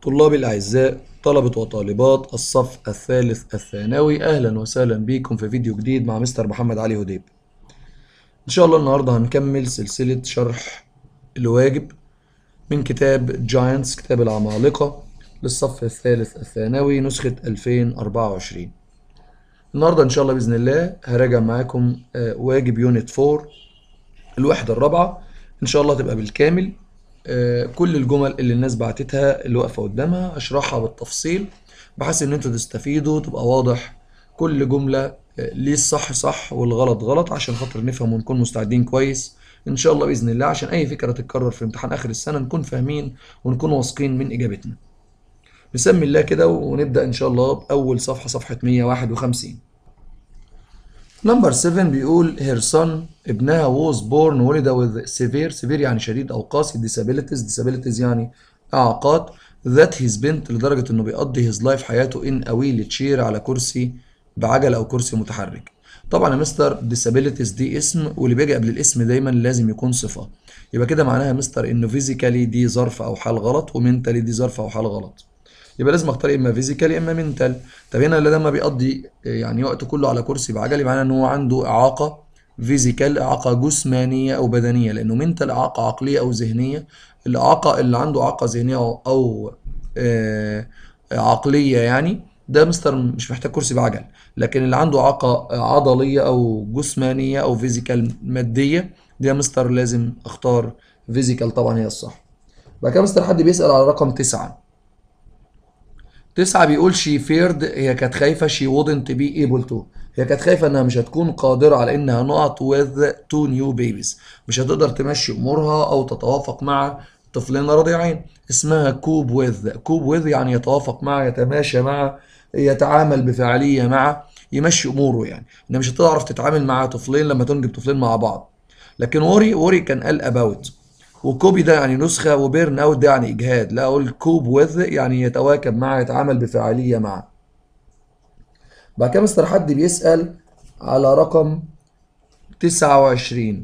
طلابي الأعزاء طلبة وطالبات الصف الثالث الثانوي أهلا وسهلا بكم في فيديو جديد مع مستر محمد علي هديب إن شاء الله النهاردة هنكمل سلسلة شرح الواجب من كتاب جاينتس كتاب العمالقة للصف الثالث الثانوي نسخة 2024 النهاردة إن شاء الله بإذن الله هراجع معاكم آه، واجب يونت 4 الوحدة الرابعة إن شاء الله تبقى بالكامل آه، كل الجمل اللي الناس بعتتها اللي واقفة قدامها أشرحها بالتفصيل بحيث إن أنتوا تستفيدوا تبقى واضح كل جملة آه، ليه الصح صح والغلط غلط عشان خاطر نفهم ونكون مستعدين كويس إن شاء الله بإذن الله عشان أي فكرة تتكرر في امتحان آخر السنة نكون فاهمين ونكون واثقين من إجابتنا نسمي الله كده ونبدأ إن شاء الله بأول صفحة صفحة 151 نمبر 7 بيقول her son ابنها was born ولد with severe severe يعني شديد أو قاسي disabilities disabilities يعني إعاقات that his bent لدرجة إنه بيقضي his life حياته in a wheelchair على كرسي بعجل أو كرسي متحرك طبعا يا مستر disabilities دي اسم واللي بيجي قبل الاسم دايما لازم يكون صفة يبقى كده معناها يا مستر إنه physically دي ظرف أو حال غلط ومنتالي دي ظرف أو حال غلط يبقى لازم اختار اما فيزيكال يا اما منتال طب هنا اللي لما بيقضي يعني وقته كله على كرسي بعجل معناه ان هو عنده اعاقه فيزيكال اعاقه جسمانيه او بدنيه لانه منتال اعاقه عقليه او ذهنيه الاعاقه اللي عنده اعاقه ذهنيه او, أو آه عقليه يعني ده مستر مش محتاج كرسي بعجل لكن اللي عنده اعاقه عضليه او جسمانيه او فيزيكال ماديه ده مستر لازم اختار فيزيكال طبعا هي الصح بعد كده مستر حد بيسال على رقم تسعة تسعة بيقول شي فيرد هي كانت خايفة شي wouldn't be able to هي كانت خايفة انها مش هتكون قادرة على انها نقط with two new babies مش هتقدر تمشي امورها او تتوافق مع طفلين رضيعين اسمها كوب وذ كوب وذ يعني يتوافق مع يتماشى مع يتعامل بفعالية مع يمشي اموره يعني انها مش هتعرف تتعامل مع طفلين لما تنجب طفلين مع بعض لكن وري وري كان قال اباوت وكوبي ده يعني نسخة وبيرن اوت ده يعني إجهاد لا أقول كوب وذ يعني يتواكب مع يتعامل بفعالية مع بعد كده مستر حد بيسأل على رقم 29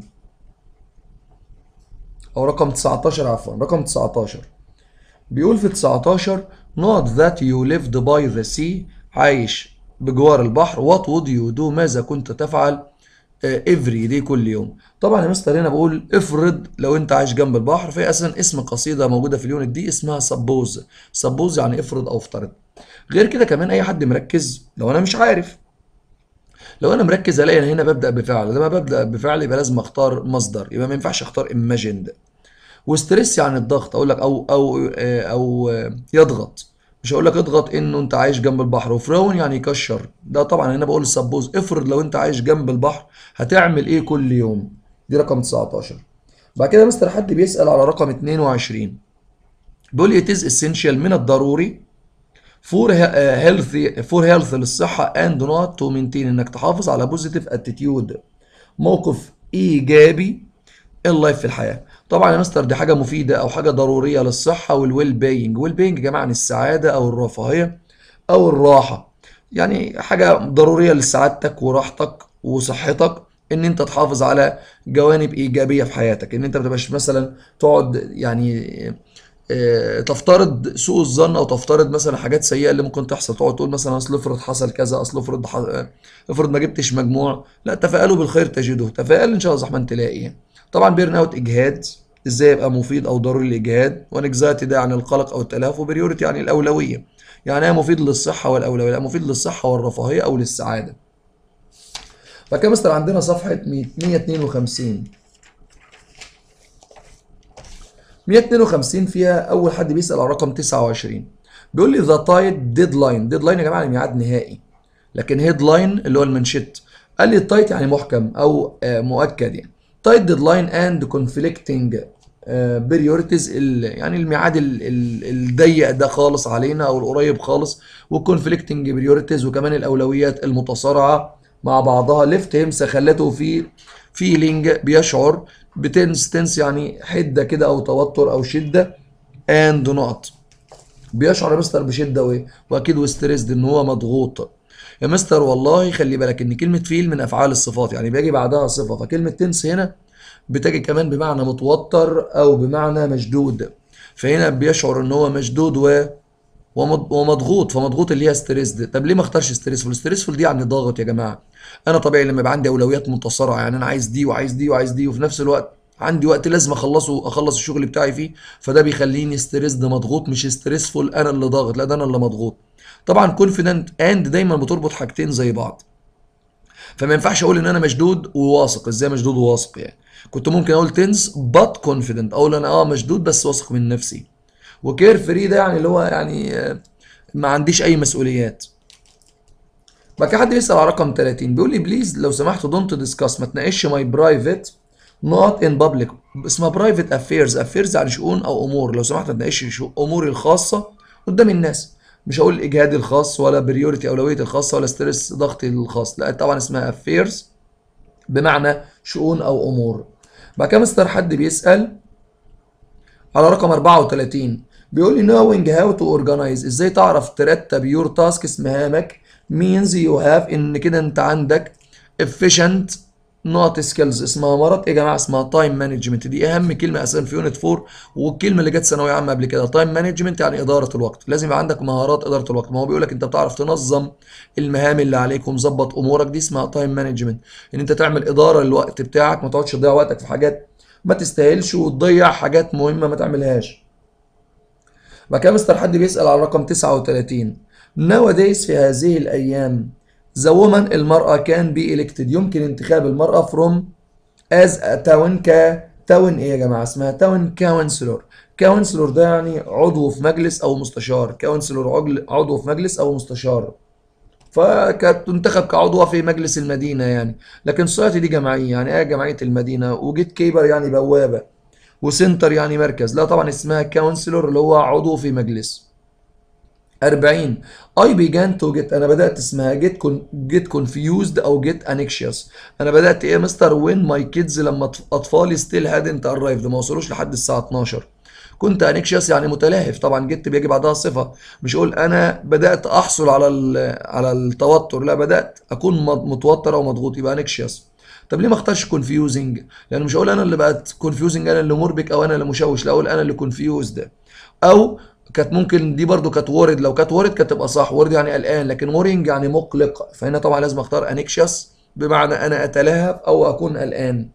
أو رقم 19 عفوا رقم 19 بيقول في 19 not that you lived by the sea عايش بجوار البحر what would you do ماذا كنت تفعل افري دي كل يوم طبعا يا مستر هنا بقول افرض لو انت عايش جنب البحر فهي اصلا اسم قصيده موجوده في اليونت دي اسمها سبوز سبوز يعني افرض او افترض غير كده كمان اي حد مركز لو انا مش عارف لو انا مركز الاقي انا هنا ببدا بفعل لما ببدا بفعل يبقى لازم اختار مصدر يبقى ما ينفعش اختار imagined وستريس يعني الضغط اقول لك او او او يضغط مش هقول لك اضغط انه انت عايش جنب البحر وفراون يعني يكشر ده طبعا هنا بقول سبوز افرض لو انت عايش جنب البحر هتعمل ايه كل يوم دي رقم 19 بعد كده مستر حد بيسأل على رقم 22 بيقول لي it is essential من الضروري for health for health للصحة and not to maintain انك تحافظ على positive attitude موقف ايجابي اللايف في الحياه طبعا يا مستر دي حاجه مفيده او حاجه ضروريه للصحه والويل بينج ويل بينج يا جماعه عن السعاده او الرفاهيه او الراحه يعني حاجه ضروريه لسعادتك وراحتك وصحتك ان انت تحافظ على جوانب ايجابيه في حياتك ان انت ما تبقاش مثلا تقعد يعني آه، تفترض سوء الظن او تفترض مثلا حاجات سيئه اللي ممكن تحصل تقعد تقول مثلا اصل افرض حصل كذا اصل افرض ح- آه، افرض ما جبتش مجموع لا تفائلوا بالخير تجدوه تفائل ان شاء الله الرحمن تلاقي يعني. طبعا بيرن اوت اجهاد ازاي يبقى مفيد او ضروري الاجهاد وانكزايتي ده يعني القلق او التلهف وبريورتي يعني الاولويه يعني هي مفيد للصحه والاولويه لا مفيد للصحه والرفاهيه او للسعاده بعد كده مستر عندنا صفحه 152 152 فيها اول حد بيسال على رقم 29 بيقول لي ذا تايت ديدلاين ديدلاين يا جماعه يعني ميعاد نهائي لكن هيدلاين اللي هو المنشط قال لي التايت يعني محكم او آه، مؤكد يعني تايت ديدلاين اند كونفليكتنج بريورتيز يعني الميعاد ال- ال- الضيق ده خالص علينا او القريب خالص والكونفليكتنج بريورتيز وكمان الاولويات المتصارعه مع بعضها ليفت همسه خلته في فيلينج بيشعر بتنس تنس يعني حده كده او توتر او شده اند نقط بيشعر يا مستر بشده وايه واكيد وستريسد ان هو مضغوط يا مستر والله خلي بالك ان كلمه فيل من افعال الصفات يعني بيجي بعدها صفه فكلمه تنس هنا بتجي كمان بمعنى متوتر او بمعنى مشدود فهنا بيشعر ان هو مشدود و ومض- ومضغوط فمضغوط اللي هي ستريسد طب ليه ما اختارش ستريسفول ستريسفول دي يعني ضاغط يا جماعه انا طبيعي لما يبقى عندي اولويات متصارعه يعني انا عايز دي وعايز دي وعايز دي وفي نفس الوقت عندي وقت لازم اخلصه اخلص الشغل بتاعي فيه فده بيخليني ستريسد مضغوط مش ستريسفول انا اللي ضاغط لا ده انا اللي مضغوط طبعا كونفيدنت اند دايما بتربط حاجتين زي بعض فما ينفعش اقول ان انا مشدود وواثق ازاي مشدود وواثق يعني كنت ممكن اقول تنس بات كونفيدنت اقول انا اه مشدود بس واثق من نفسي وكير فري ده يعني اللي هو يعني آه، ما عنديش اي مسؤوليات بعد كده حد بيسال على رقم 30 بيقول لي بليز لو سمحت دونت ديسكاس ما تناقش ماي برايفت نوت ان بابليك اسمها برايفت افيرز افيرز يعني شؤون او امور لو سمحت ما تناقش شو- اموري الخاصه قدام الناس مش هقول اجهادي الخاص ولا بريوريتي اولويتي الخاصه ولا ستريس ضغطي الخاص لا طبعا اسمها افيرز بمعنى شؤون او امور بعد كده مستر حد بيسال على رقم 34 بيقول لي knowing how to organize ازاي تعرف ترتب your tasks مهامك means you have ان كده انت عندك efficient not skills اسمها مهارات ايه يا جماعه اسمها time management دي اهم كلمه اساسا في يونت 4 والكلمه اللي جت ثانويه عامه قبل كده time management يعني اداره الوقت لازم يبقى عندك مهارات اداره الوقت ما هو بيقول لك انت بتعرف تنظم المهام اللي عليك ومظبط امورك دي اسمها time management ان انت تعمل اداره للوقت بتاعك ما تقعدش تضيع وقتك في حاجات ما تستاهلش وتضيع حاجات مهمه ما تعملهاش بعد كده مستر حد بيسأل على رقم 39 nowadays في هذه الأيام the woman المرأة كان be elected يمكن انتخاب المرأة from as a town ك town ايه يا جماعة اسمها town councilor councilor ده يعني عضو في مجلس أو مستشار councilor عجل- عضو في مجلس أو مستشار فكانت تنتخب كعضوة في مجلس المدينة يعني لكن سوسايتي دي جمعية يعني ايه جمعية المدينة وجيت كيبر يعني بوابة وسنتر يعني مركز لا طبعا اسمها كونسلور اللي هو عضو في مجلس 40 I began to get انا بدأت اسمها get con get confused او get anxious انا بدأت ايه يا مستر when my kids لما أطف- اطفالي still hadn't arrived ما وصلوش لحد الساعة 12 كنت anxious يعني متلهف طبعا جيت بيجي بعدها صفة مش اقول انا بدأت احصل على ال- على التوتر لا بدأت اكون مض- متوتر او مضغوط يبقى anxious طب ليه ما اختارش confusing لان مش هقول انا اللي بقت confusing انا اللي مربك او انا اللي مشوش لا اقول انا اللي confused او كانت ممكن دي برضو كانت وورد لو كانت وورد كانت تبقى صح وورد يعني قلقان لكن وورينج يعني مقلق فهنا طبعا لازم اختار انكشس بمعنى انا اتلهف او اكون قلقان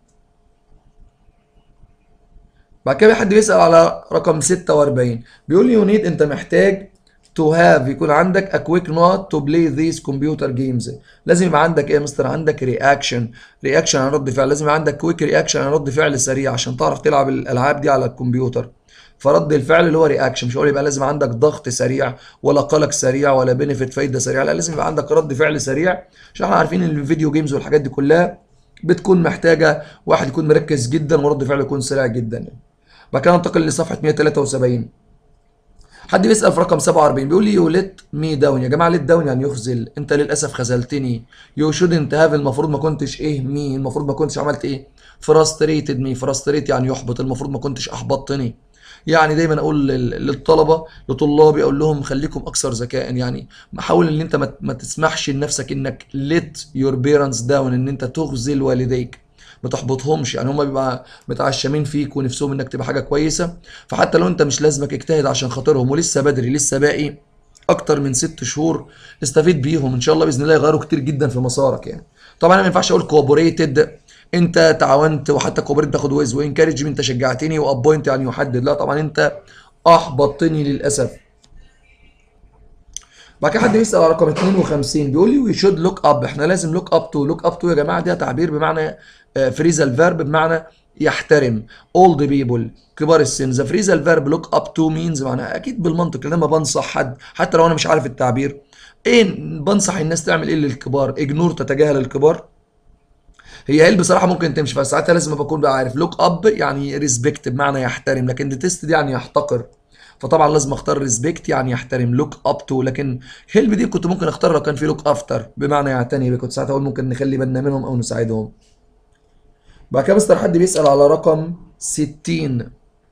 بعد كده حد بيسأل على رقم 46 بيقول لي يونيد انت محتاج to have يكون عندك a quick note to play these computer games لازم يبقى عندك ايه يا مستر عندك رياكشن رياكشن على رد فعل لازم يبقى عندك كويك رياكشن على رد فعل سريع عشان تعرف تلعب الالعاب دي على الكمبيوتر فرد الفعل اللي هو رياكشن مش هقول يبقى لازم عندك ضغط سريع ولا قلق سريع ولا بينفيت فايده سريعه لا لازم يبقى عندك رد فعل سريع عشان احنا عارفين ان الفيديو جيمز والحاجات دي كلها بتكون محتاجه واحد يكون مركز جدا ورد فعله يكون سريع جدا بعد كده ننتقل لصفحه 173 حد بيسأل في رقم 47 بيقول لي يو ليت مي داون يا جماعه ليت داون يعني يخذل انت للاسف خذلتني يو شودنت هاف المفروض ما كنتش ايه مي المفروض ما كنتش عملت ايه فرستريتد مي فرستريت يعني يحبط المفروض ما كنتش احبطتني يعني دايما اقول لل- للطلبه لطلابي اقول لهم خليكم اكثر ذكاء يعني حاول ان انت ما ما تسمحش لنفسك انك ليت يور بيرنتس داون ان انت تخذل والديك ما تحبطهمش يعني هم بيبقى متعشمين فيك ونفسهم انك تبقى حاجه كويسه فحتى لو انت مش لازمك اجتهد عشان خاطرهم ولسه بدري لسه باقي اكتر من ست شهور استفيد بيهم ان شاء الله باذن الله يغيروا كتير جدا في مسارك يعني طبعا انا ما ينفعش اقول كوبوريتد انت تعاونت وحتى كوبوريت باخد ويز وانكارج انت شجعتني وابوينت يعني يحدد لا طبعا انت احبطتني للاسف بعد كده حد بيسال على رقم 52 بيقول لي وي شود لوك اب احنا لازم لوك اب تو لوك اب تو يا جماعه ده تعبير بمعنى فريزال فيرب بمعنى يحترم اولد بيبل كبار السن ذا فريزال فيرب لوك اب تو مينز معناها اكيد بالمنطق لما بنصح حد حتى لو انا مش عارف التعبير ايه بنصح الناس تعمل ايه للكبار اجنور تتجاهل الكبار هي هيل بصراحه ممكن تمشي فساعتها لازم بكون بقى عارف لوك اب يعني ريسبكت بمعنى يحترم لكن ديتست دي يعني يحتقر فطبعا لازم اختار ريسبكت يعني يحترم لوك اب تو لكن هيلب دي كنت ممكن اختار لو كان في لوك افتر بمعنى يعتني بيه كنت ساعتها اقول ممكن نخلي بالنا منهم او نساعدهم بعد كده مستر حد بيسال على رقم 60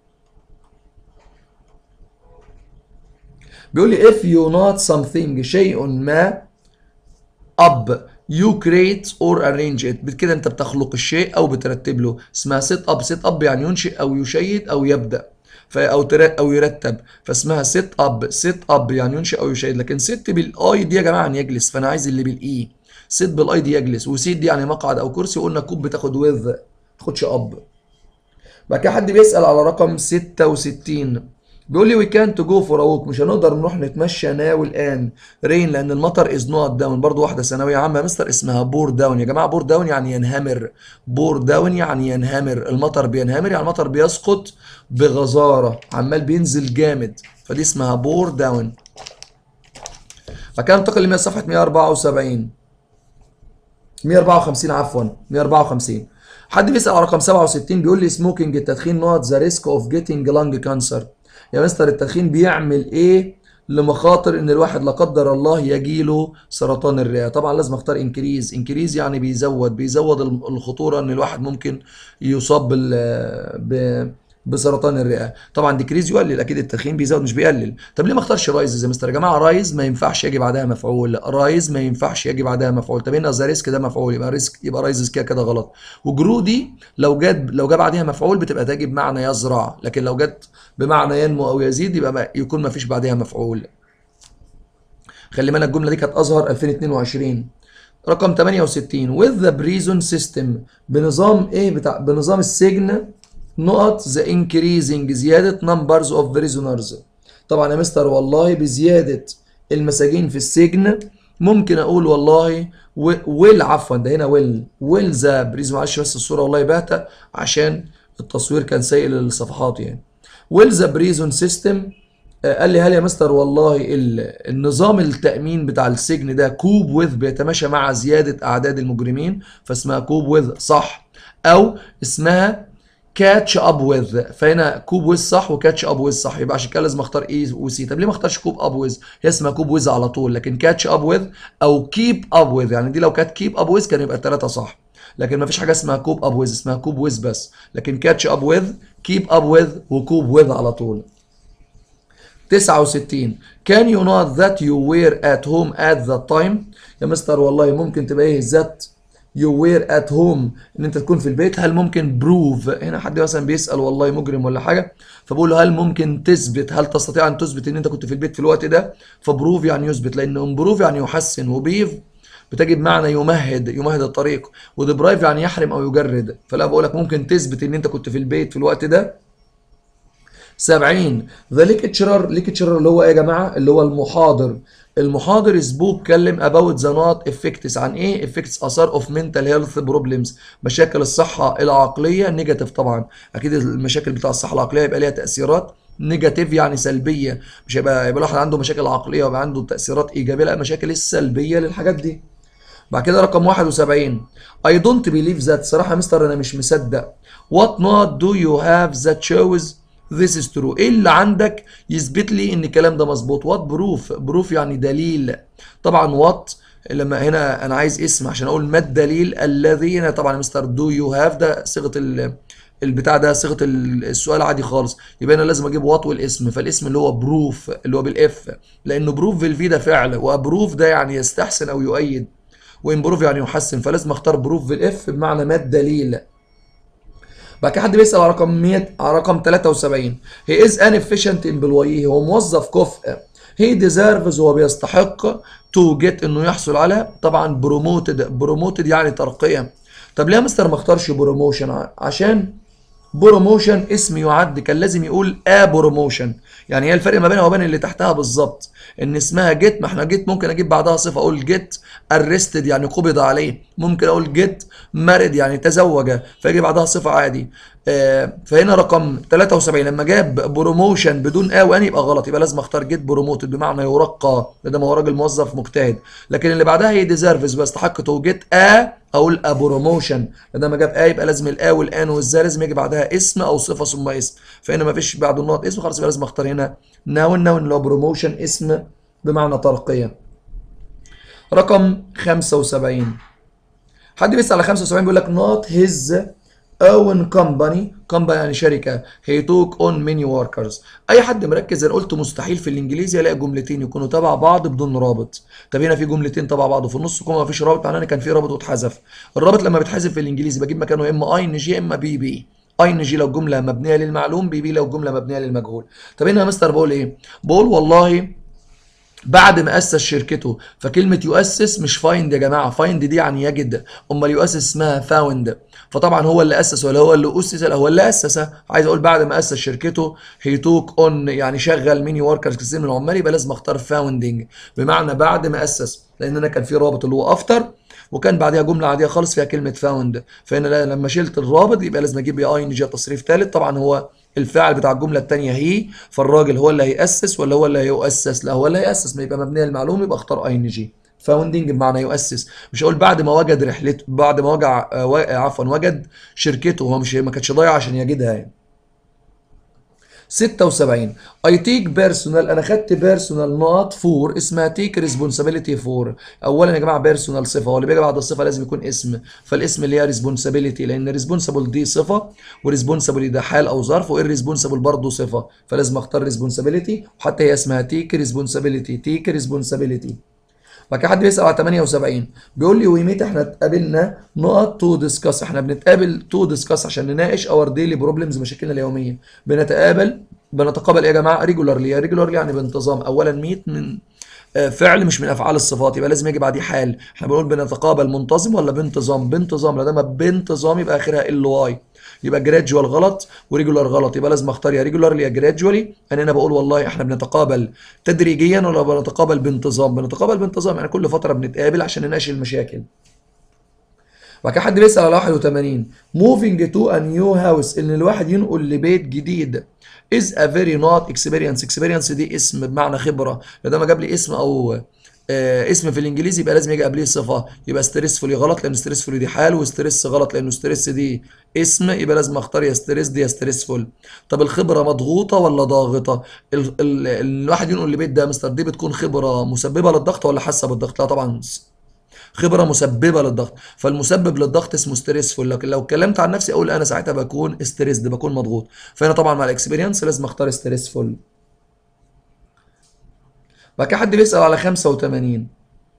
بيقول لي if you not something شيء ما up you create or arrange it بكده انت بتخلق الشيء او بترتب له اسمها set up set up يعني ينشئ او يشيد او يبدا ف- او تر- او يرتب فاسمها سيت اب سيت اب يعني ينشئ او يشاهد لكن سيت بالاي دي يا جماعه يعني يجلس فانا عايز اللي بالاي سيت بالاي دي يجلس وسيت دي يعني مقعد او كرسي وقلنا كوب بتاخد وذ ما تاخدش اب بعد كده حد بيسأل على رقم 66 بيقول لي وي كانت جو فور ووك مش هنقدر نروح نتمشى ناو الان رين لان المطر از نوت داون برضه واحده ثانويه عامه يا مستر اسمها بور داون يا جماعه بور داون يعني ينهمر بور داون يعني ينهمر المطر بينهمر يعني المطر بيسقط بغزاره عمال بينزل جامد فدي اسمها بور داون فكان انتقل لمية صفحه 174 154 عفوا 154 حد بيسأل على رقم 67 بيقول لي سموكينج التدخين نوت ذا ريسك اوف جيتنج لانج كانسر يا مستر التدخين بيعمل ايه لمخاطر ان الواحد لا قدر الله يجيله سرطان الرئه طبعا لازم اختار انكريز انكريز يعني بيزود بيزود الخطوره ان الواحد ممكن يصاب بال ب بسرطان الرئه طبعا ديكريز يقلل اكيد التدخين بيزود مش بيقلل طب ليه ما اختارش رايز يا مستر يا جماعه رايز ما ينفعش يجي بعدها مفعول رايز ما ينفعش يجي بعدها مفعول طب هنا ذا ريسك ده مفعول يبقى ريسك يبقى رايز كده كده غلط وجرو دي لو جت لو جه بعدها مفعول بتبقى تجي بمعنى يزرع لكن لو جت بمعنى ينمو او يزيد يبقى ما يكون ما فيش بعدها مفعول خلي بالك الجمله دي كانت ازهر 2022 رقم 68 with the prison system بنظام ايه بتاع بنظام السجن نقط the increasing زيادة numbers of prisoners طبعا يا مستر والله بزيادة المساجين في السجن ممكن اقول والله ويل عفوا ده هنا ويل ويل ذا بريز معلش بس الصورة والله باهتة عشان التصوير كان سيء للصفحات يعني ويل ذا بريزون سيستم قال لي هل يا مستر والله ال- النظام التأمين بتاع السجن ده كوب وذ بيتماشى مع زيادة أعداد المجرمين فاسمها كوب وذ صح أو اسمها كاتش اب وذ فهنا كوب ويز صح وكاتش اب ويز صح يبقى عشان كده لازم اختار اي وسي طب ليه ما اختارش كوب اب ويز هي اسمها كوب ويز على طول لكن كاتش اب ويز او كيب اب ويز يعني دي لو كانت كيب اب ويز كان يبقى الثلاثه صح لكن ما فيش حاجه اسمها كوب اب ويز اسمها كوب ويز بس لكن كاتش اب ويز كيب اب ويز وكوب ويز على طول 69 Can you not that you were at home at that time يا مستر والله ممكن تبقى ايه ذات you were at home ان انت تكون في البيت هل ممكن prove هنا حد مثلا بيسأل والله مجرم ولا حاجة فبقول له هل ممكن تثبت هل تستطيع ان تثبت ان انت كنت في البيت في الوقت ده فبروف يعني يثبت لان امبروف يعني يحسن وبيف بتجي بمعنى يمهد يمهد الطريق وديبرايف يعني يحرم او يجرد فلا بقول لك ممكن تثبت ان انت كنت في البيت في الوقت ده 70 ذا ليكتشرر ليكتشرر اللي هو ايه يا جماعه اللي هو المحاضر المحاضر سبوك اتكلم about the not effects عن ايه effects اثار of mental health problems مشاكل الصحه العقليه نيجاتيف طبعا اكيد المشاكل بتاع الصحه العقليه يبقى ليها تاثيرات نيجاتيف يعني سلبيه مش هيبقى يبقى الواحد عنده مشاكل عقليه ويبقى عنده تاثيرات ايجابيه لا المشاكل السلبيه للحاجات دي بعد كده رقم 71 I don't believe that صراحة يا مستر أنا مش مصدق What not do you have that shows this is true إيه اللي عندك يثبت لي إن الكلام ده مظبوط What proof proof يعني دليل طبعا what لما هنا أنا عايز اسم عشان أقول ما الدليل الذي هنا طبعا يا مستر do you have ده صيغة ال البتاع ده صيغه ال- السؤال عادي خالص يبقى انا لازم اجيب وات والاسم فالاسم اللي هو بروف اللي هو بالاف لانه بروف في الفي ده فعل وابروف ده يعني يستحسن او يؤيد وامبروف يعني يحسن فلازم اختار بروف بالاف بمعنى ما الدليل بعد كده حد بيسال على رقم 100 على رقم 73 هي از ان efficient امبلوي هو موظف كفء هي ديزيرفز هو بيستحق تو جيت انه يحصل على طبعا بروموتد بروموتد يعني ترقيه طب ليه يا مستر ما اختارش بروموشن عشان بروموشن اسم يعد كان لازم يقول ا بروموشن يعني هي الفرق ما بينها وبين اللي تحتها بالظبط ان اسمها جيت ما احنا جيت ممكن اجيب بعدها صفه اقول جيت ارستد يعني قبض عليه ممكن اقول جيت مارد يعني تزوج فيجي بعدها صفه عادي آه فهنا رقم 73 لما جاب بروموشن بدون ا وان يبقى غلط يبقى لازم اختار جيت بروموتد بمعنى يرقى ده ما هو راجل موظف مجتهد لكن اللي بعدها هي ديزيرفز بيستحق تو جيت ا اقول ا بروموشن لما جاب ا يبقى لازم الا والان والزا لازم يجي بعدها اسم او صفه ثم اسم فهنا ما فيش بعد النقط اسم خلاص يبقى لازم اختار هنا ناون ناون اللي هو بروموشن اسم بمعنى ترقيه رقم 75 حد بيسأل على 75 بيقول لك not his own company company يعني شركة he took on many workers أي حد مركز أنا قلت مستحيل في الإنجليزي ألاقي جملتين يكونوا تبع بعض بدون رابط طب هنا في جملتين تبع بعض وفي النص كوما مفيش رابط معناه إن كان في رابط واتحذف الرابط لما بيتحذف في الإنجليزي بجيب مكانه يا إما أي إن جي يا إما بي بي اي ان جي لو الجمله مبنيه للمعلوم بي بي لو الجمله مبنيه للمجهول طب هنا يا مستر بقول ايه بقول والله بعد ما اسس شركته فكلمه يؤسس مش فايند يا جماعه فايند دي يعني يجد امال يؤسس اسمها فاوند فطبعا هو اللي اسس ولا هو اللي اسس لا هو اللي اسس عايز اقول بعد ما اسس شركته هي توك اون يعني شغل ميني وركرز كتير من العمال يبقى لازم اختار فاوندنج بمعنى بعد ما اسس لان انا كان في رابط اللي هو افتر وكان بعديها جمله عاديه خالص فيها كلمه فاوند فهنا لما شلت الرابط يبقى لازم اجيب اي ان جي تصريف ثالث طبعا هو الفاعل بتاع الجمله الثانيه هي فالراجل هو اللي هيأسس ولا هو اللي هيؤسس لا هو اللي هيأسس ما يبقى مبنيه للمعلومه يبقى اختار اي ان جي فاوندنج بمعنى يؤسس مش هقول بعد ما وجد رحلته بعد ما وجع آه، و- عفوا وجد شركته هو مش ما كانتش ضايعه عشان يجدها يعني 76 اي تيك بيرسونال انا خدت بيرسونال نوت فور اسمها تيك ريسبونسابيلتي فور اولا يا جماعه بيرسونال صفه هو اللي بيجي بعد الصفه لازم يكون اسم فالاسم اللي هي ريسبونسابيلتي لان ريسبونسابل دي صفه وريسبونسابل ده حال او ظرف والريسبونسابل برضه صفه فلازم اختار ريسبونسابيلتي وحتى هي اسمها تيك ريسبونسابيلتي تيك ريسبونسابيلتي بعد كده حد بيسأل على 78 بيقول لي ويميت احنا اتقابلنا نقط تو ديسكاس احنا بنتقابل تو ديسكاس عشان نناقش اور ديلي بروبلمز مشاكلنا اليوميه بنتقابل بنتقابل ايه يا جماعه ريجولارلي ريجولارلي يعني بانتظام اولا ميت من آه، فعل مش من افعال الصفات يبقى لازم يجي بعديه حال احنا بنقول بنتقابل منتظم ولا بانتظام بانتظام لما بانتظام يبقى اخرها ال واي يبقى جرادجوال غلط وريجولار غلط يبقى لازم اختار يا ريجولار يا جرادجوالي انا هنا بقول والله احنا بنتقابل تدريجيا ولا بنتقابل بانتظام بنتقابل بانتظام يعني كل فتره بنتقابل عشان نناقش المشاكل بعد كده حد بيسأل على 81 moving to a new house ان الواحد ينقل لبيت جديد is a very not experience experience دي اسم بمعنى خبرة لو ما جاب لي اسم او آه اسم في الانجليزي يبقى لازم يجي قبليه صفة يبقى ستريسفولي غلط لان ستريسفولي دي حال وستريس غلط لانه ستريس دي اسم يبقى لازم اختار يا ستريس دي يا ستريسفول طب الخبرة مضغوطة ولا ضاغطة ال ال الواحد ينقل لبيت ده يا مستر دي بتكون خبرة مسببة للضغط ولا حاسة بالضغط لا طبعا خبره مسببه للضغط فالمسبب للضغط اسمه ستريسفول لكن لو اتكلمت عن نفسي اقول انا ساعتها بكون ستريسد بكون مضغوط فهنا طبعا مع الاكسبيرينس لازم اختار ستريسفول بعد كده حد بيسال على 85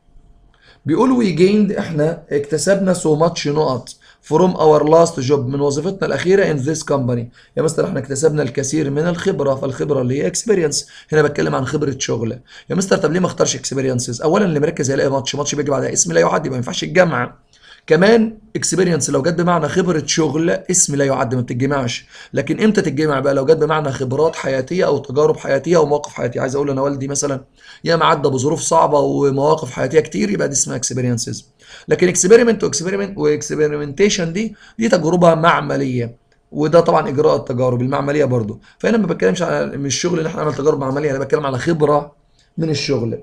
بيقول وي جيند احنا اكتسبنا سو ماتش نقط فروم اور لاست جوب من وظيفتنا الاخيره ان ذيس كومباني يا مستر احنا اكتسبنا الكثير من الخبره فالخبره اللي هي اكسبيرينس هنا بتكلم عن خبره شغل يا مستر طب ليه ما اختارش اكسبيرينسز اولا اللي مركز هيلاقي ماتش ماتش بيجي بعدها اسم لا يعد يبقى ما ينفعش الجمع كمان اكسبيرينس لو جت بمعنى خبره شغل اسم لا يعد ما بتتجمعش لكن امتى تتجمع بقى لو جت بمعنى خبرات حياتيه او تجارب حياتيه او مواقف حياتيه عايز اقول انا والدي مثلا ياما عدى بظروف صعبه ومواقف حياتيه كتير يبقى دي اسمها اكسبيرينسز لكن اكسبيرمنت واكسبيرمنت واكسبيرمنتيشن دي دي تجربه معمليه وده طبعا اجراء التجارب المعمليه برضو فهنا ما بتكلمش على من الشغل اللي احنا نعمل تجارب معمليه انا بتكلم على خبره من الشغل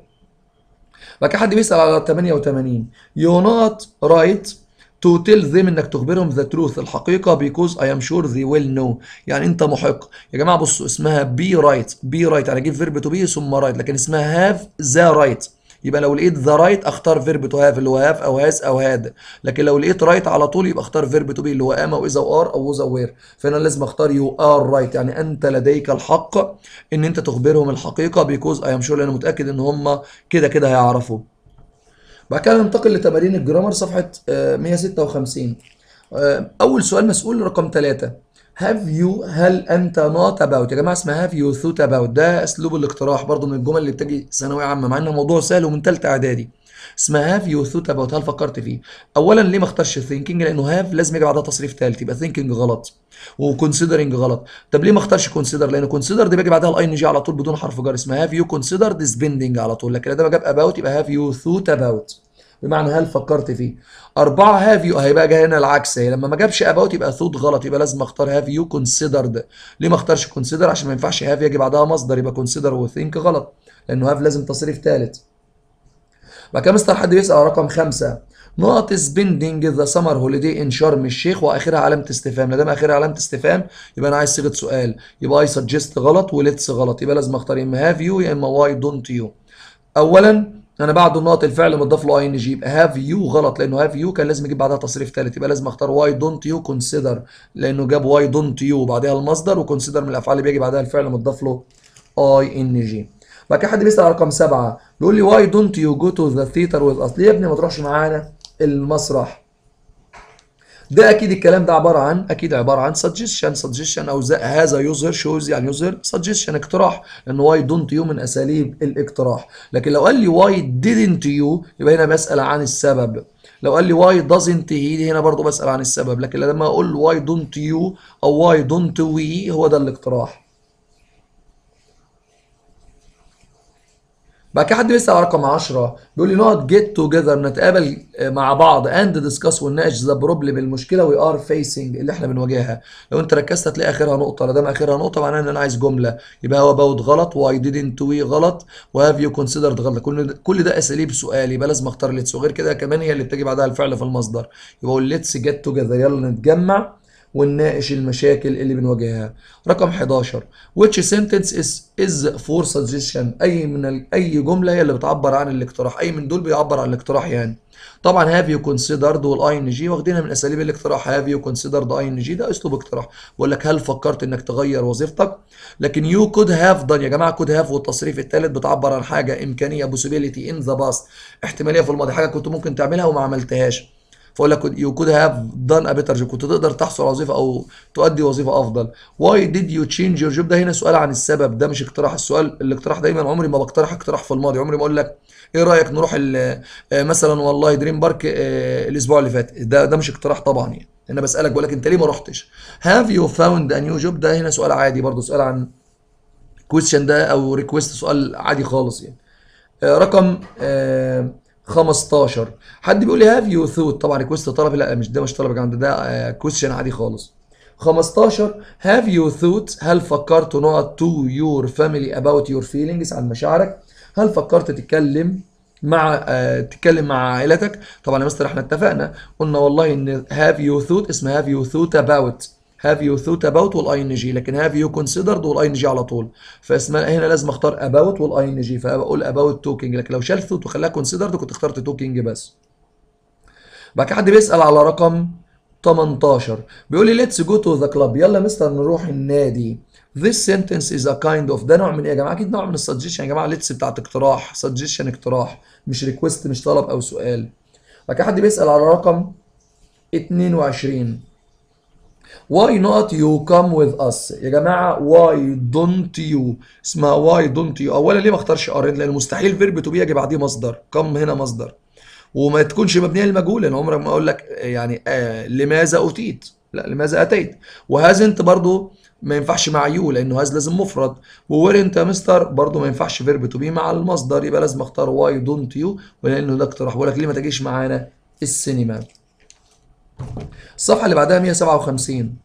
بعد كده حد بيسال على 88 يو نوت رايت to tell them انك تخبرهم the truth الحقيقه because I am sure they will know يعني انت محق يا جماعه بصوا اسمها be right be right يعني اجيب verb to be ثم right لكن اسمها have the right يبقى لو لقيت ذا رايت اختار فيرب تو هاف اللي هو هاف او هاز او هاد لكن لو لقيت رايت على طول يبقى اختار فيرب تو بي اللي هو ام او اذا وار او وذا وير فانا لازم اختار يو ار رايت يعني انت لديك الحق ان انت تخبرهم الحقيقه بيكوز اي ام شور لان متاكد ان هم كده كده هيعرفوا بعد كده ننتقل لتمارين الجرامر صفحه آه، 156 آه، اول سؤال مسؤول رقم 3 have you هل انت not about يا جماعه اسمها have you thought about ده اسلوب الاقتراح برضو من الجمل اللي بتجي ثانويه عامه مع انه موضوع سهل ومن ثالثه اعدادي اسمها have you thought about هل فكرت فيه اولا ليه ما اختارش thinking لانه have لازم يجي بعدها تصريف ثالث يبقى thinking غلط وconsidering غلط طب ليه ما اختارش consider لان consider دي بيجي بعدها الاي ان جي على طول بدون حرف جر اسمها have you considered spending على طول لكن ده جاب about يبقى have you thought about بمعنى هل فكرت فيه أربعة هاف يو هيبقى جاي هنا العكس هي لما ما جابش اباوت يبقى ثوت غلط يبقى لازم اختار هاف يو كونسيدرد ليه ما اختارش كونسيدر عشان ما ينفعش هاف يجي بعدها مصدر يبقى كونسيدر وثينك غلط لانه هاف لازم تصريف ثالث بعد كده مستر حد بيسأل على رقم خمسة نقط سبيندنج ذا سمر هوليدي ان شرم الشيخ واخرها علامه استفهام ما دام اخرها علامه استفهام يبقى انا عايز صيغه سؤال يبقى اي سجست غلط وليتس غلط يبقى لازم اختار يا اما هاف يو يا اما واي دونت يو اولا انا بعد النقط الفعل مضاف له اي ان جي يبقى هاف يو غلط لانه هاف يو كان لازم يجيب بعدها تصريف ثالث يبقى لازم اختار واي دونت يو كونسيدر لانه جاب واي دونت يو وبعدها المصدر وكونسيدر من الافعال اللي بيجي بعدها الفعل مضاف له اي ان جي بعد كده حد بيسال على رقم سبعه بيقول لي واي دونت يو جو تو ذا ثيتر وذ اس ليه يا ابني ما تروحش معانا المسرح ده اكيد الكلام ده عباره عن اكيد عباره عن suggestion suggestion او ز- هذا يظهر shows يعني يظهر suggestion اقتراح لان why don't you من اساليب الاقتراح لكن لو قال لي why didn't you يبقى هنا بسال عن السبب لو قال لي why doesn't he هنا برضو بسال عن السبب لكن لما اقول why don't you او why don't we هو ده الاقتراح بعد كده حد بيسأل على رقم 10 بيقول لي نقعد جيت توجذر نتقابل مع بعض اند ديسكاس ونناقش ذا بروبلم المشكله وي ار فيسنج اللي احنا بنواجهها لو انت ركزت هتلاقي اخرها نقطه لدام اخرها نقطه معناها ان انا عايز جمله يبقى هو باوت غلط واي didn't وي غلط وهاف يو كونسيدرد غلط كل كل ده اساليب سؤال يبقى لازم اختار ليتس وغير كده كمان هي اللي بتجي بعدها الفعل في المصدر يبقى اقول ليتس جيت توجذر يلا نتجمع ونناقش المشاكل اللي بنواجهها رقم 11 which sentence is is for suggestion اي من ال... اي جمله هي اللي بتعبر عن الاقتراح اي من دول بيعبر عن الاقتراح يعني طبعا have you considered والاي ان جي واخدينها من اساليب الاقتراح have you considered اي ان جي ده اسلوب اقتراح بقول لك هل فكرت انك تغير وظيفتك لكن you could have done يا جماعه could have والتصريف الثالث بتعبر عن حاجه امكانيه possibility in the past احتماليه في الماضي حاجه كنت ممكن تعملها وما عملتهاش فاقول لك يو كود هاف دان ا بيتر جوب كنت تقدر تحصل على وظيفه او تؤدي وظيفه افضل واي ديد يو تشينج يور جوب ده هنا سؤال عن السبب ده مش اقتراح السؤال الاقتراح دايما عمري ما بقترح اقتراح في الماضي عمري ما اقول لك ايه رايك نروح ال- آه، مثلا والله دريم بارك آه، الاسبوع اللي فات ده ده مش اقتراح طبعا يعني انا بسالك بقول لك انت ليه ما رحتش هاف يو فاوند ا نيو جوب ده هنا سؤال عادي برضو سؤال عن كويستشن ده او ريكويست سؤال عادي خالص يعني آه، رقم آه، 15 حد بيقول لي هاف يو ثوت طبعا ريكوست طلب لا مش ده مش طلب يا جماعه ده كويستشن عادي خالص 15 هاف يو ثوت هل فكرت نقعد تو يور فاميلي اباوت يور فيلينجز عن مشاعرك هل فكرت تتكلم مع آه تتكلم مع عائلتك طبعا يا مستر احنا اتفقنا قلنا والله ان هاف يو ثوت اسمها هاف يو ثوت اباوت هاف يو ثوت اباوت والاي ان جي لكن هاف يو كونسيدرد والاي ان جي على طول فاسمها هنا لازم اختار اباوت والاي ان جي فبقول اباوت توكينج لكن لو شلت ثوت وخلاها كونسيدرد كنت اخترت توكينج بس بعد كده حد بيسال على رقم 18 بيقول لي ليتس جو تو ذا كلاب يلا مستر نروح النادي This sentence is a kind of ده نوع من ايه يا جماعه؟ اكيد نوع من السجيشن يا جماعه ليتس بتاعت اقتراح سجيشن اقتراح مش ريكوست مش طلب او سؤال. بعد كده حد بيسال على رقم 22 Why not you come with us يا جماعة why don't you اسمها why don't you أولا ليه ما اختارش are لأن مستحيل فيرب تو بي يجي بعديه مصدر come هنا مصدر وما تكونش مبنية للمجهول لأن عمرك ما أقول لك يعني آه لماذا أتيت لا لماذا أتيت وهازنت برضو ما ينفعش مع يو لأنه هاز لازم مفرد وورنت يا مستر برضو ما ينفعش فيرب تو بي مع المصدر يبقى لازم اختار why don't you ولأنه ده اقتراح بقول لك ليه ما تجيش معانا السينما الصفحة اللي بعدها 157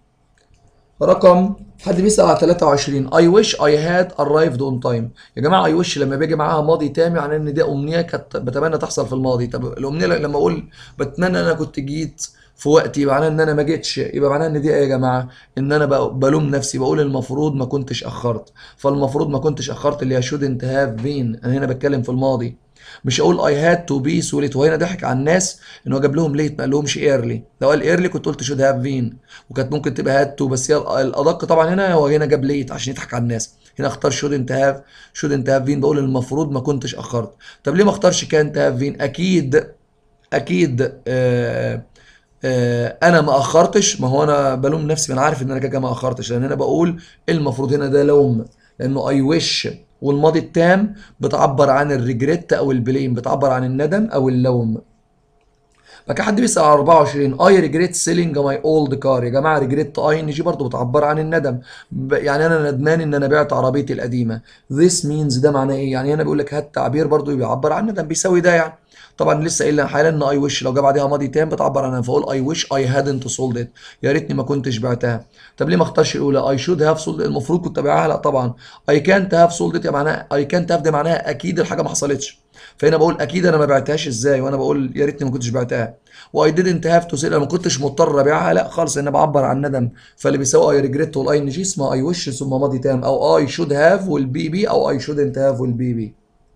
رقم حد بيسأل على 23 I wish I had arrived on time يا جماعة I wish لما بيجي معاها ماضي تام يعني ان دي أمنية كانت بتمنى تحصل في الماضي طب الأمنية لما أقول بتمنى ان أنا كنت جيت في وقتي معناه ان انا ما جيتش يبقى معناه ان دي ايه يا جماعه ان انا بق- بلوم نفسي بقول المفروض ما كنتش اخرت فالمفروض ما كنتش اخرت اللي هي shouldn't have been انا هنا بتكلم في الماضي مش اقول I had to be so late وهنا ضحك على الناس ان هو جاب لهم late ما قالهمش early لو قال early كنت قلت should have been وكانت ممكن تبقى had to بس هي الادق طبعا هنا هو هنا جاب late عشان يضحك على الناس هنا اختار shouldn't have shouldn't have been بقول المفروض ما كنتش اخرت طب ليه ما اختارش can't have been اكيد اكيد آه آه انا ما اخرتش ما هو انا بلوم نفسي ما انا عارف ان انا كده كده ما اخرتش لان انا بقول المفروض هنا ده لوم لانه اي وش والماضي التام بتعبر عن الريجريت او البليم بتعبر عن الندم او اللوم فكان حد بيسال على 24 اي ريجريت سيلينج ماي اولد كار يا جماعه ريجريت اي ان جي برضه بتعبر عن الندم ب- يعني انا ندمان ان انا بعت عربيتي القديمه this means ده معناه ايه يعني هنا بيقول لك هات تعبير برضه بيعبر عن الندم بيساوي ده يعني طبعا لسه قايل حالا ان اي وش لو جه بعدها ماضي تام بتعبر عنها فاقول اي وش اي هادنت سولد ات يا ريتني ما كنتش بعتها طب ليه ما اختارش الاولى اي شود هاف سولد المفروض كنت ابيعها لا طبعا اي كانت هاف سولد ات معناها اي كانت هاف ده معناها اكيد الحاجه ما حصلتش فهنا بقول اكيد انا ما بعتهاش ازاي وانا بقول يا ريتني ما كنتش بعتها واي didn't have to sell انا ما كنتش مضطر ابيعها لا خالص انا بعبر عن ندم فاللي بيساوي اي ريجريت والاي ان جي اسمها اي وش ثم ماضي تام او اي شود هاف والبي بي او اي shouldn't هاف والبي بي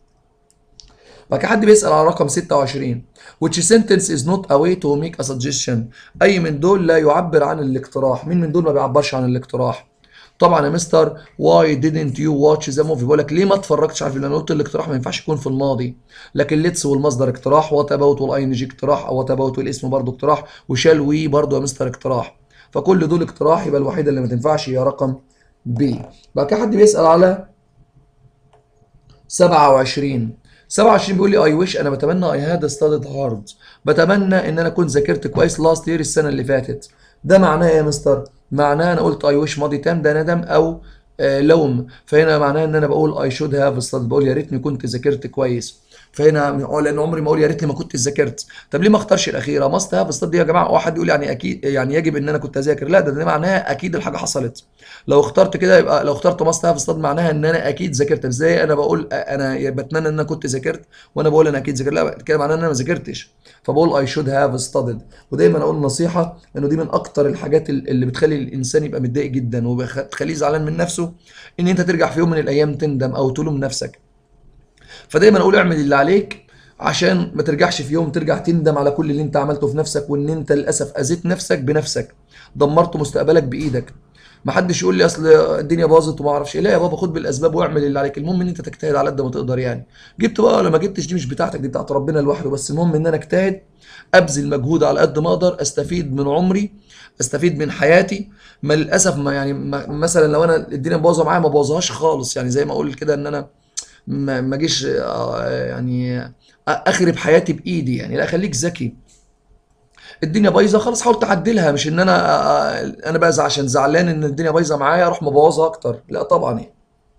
بعد كده حد بيسأل على رقم 26 which sentence is not a way to make a suggestion أي من دول لا يعبر عن الاقتراح مين من دول ما بيعبرش عن الاقتراح طبعا يا مستر واي didn't you watch the movie بقول لك ليه ما اتفرجتش على الفيلم انا قلت الاقتراح ما ينفعش يكون في الماضي لكن ليتس والمصدر اقتراح وات اباوت والاي ان جي اقتراح او وات اباوت والاسم برضه اقتراح وشال وي برضه يا مستر اقتراح فكل دول اقتراح يبقى الوحيده اللي ما تنفعش هي رقم بي بعد كده حد بيسال على 27 27 بيقول لي اي ويش انا بتمنى اي هاد ستادد هارد بتمنى ان انا كنت ذاكرت كويس لاست يير السنه اللي فاتت ده معناه ايه يا مستر معناه انا قلت اي ويش ماضي تام ده ندم او آه لوم فهنا معناه ان انا بقول اي شود هاف ستادد بقول يا ريتني كنت ذاكرت كويس فهنا لان عمري ما اقول يا ريتني ما كنت ذاكرت طب ليه ما اختارش الاخيره ماست هاف ستادي يا جماعه واحد يقول يعني اكيد يعني يجب ان انا كنت اذاكر لا ده, ده معناها اكيد الحاجه حصلت لو اخترت كده يبقى لو اخترت ماست هاف ستاد معناها ان انا اكيد ذاكرت ازاي انا بقول انا بتمنى ان انا كنت ذاكرت وانا بقول انا اكيد ذاكرت لا كده معناه ان انا ما ذاكرتش فبقول اي شود هاف ستادد ودايما اقول نصيحه انه دي من اكتر الحاجات اللي بتخلي الانسان يبقى متضايق جدا وبتخليه زعلان من نفسه ان انت ترجع في يوم من الايام تندم او تلوم نفسك فدايما اقول اعمل اللي عليك عشان ما ترجعش في يوم ترجع تندم على كل اللي انت عملته في نفسك وان انت للاسف اذيت نفسك بنفسك دمرت مستقبلك بايدك ما حدش يقول لي اصل الدنيا باظت وما اعرفش ايه لا يا بابا خد بالاسباب واعمل اللي عليك المهم ان انت تجتهد على قد ما تقدر يعني جبت بقى ولا ما جبتش دي مش بتاعتك دي بتاعت ربنا لوحده بس المهم ان انا اجتهد ابذل مجهود على قد ما اقدر استفيد من عمري استفيد من حياتي ما للاسف ما يعني ما مثلا لو انا الدنيا باظه معايا ما باظهاش خالص يعني زي ما اقول كده ان انا ما اجيش يعني اخرب حياتي بايدي يعني لا خليك ذكي الدنيا بايظه خلاص حاول تعدلها مش ان انا انا بقى عشان زعلان ان الدنيا بايظه معايا اروح مبوظها اكتر لا طبعا يعني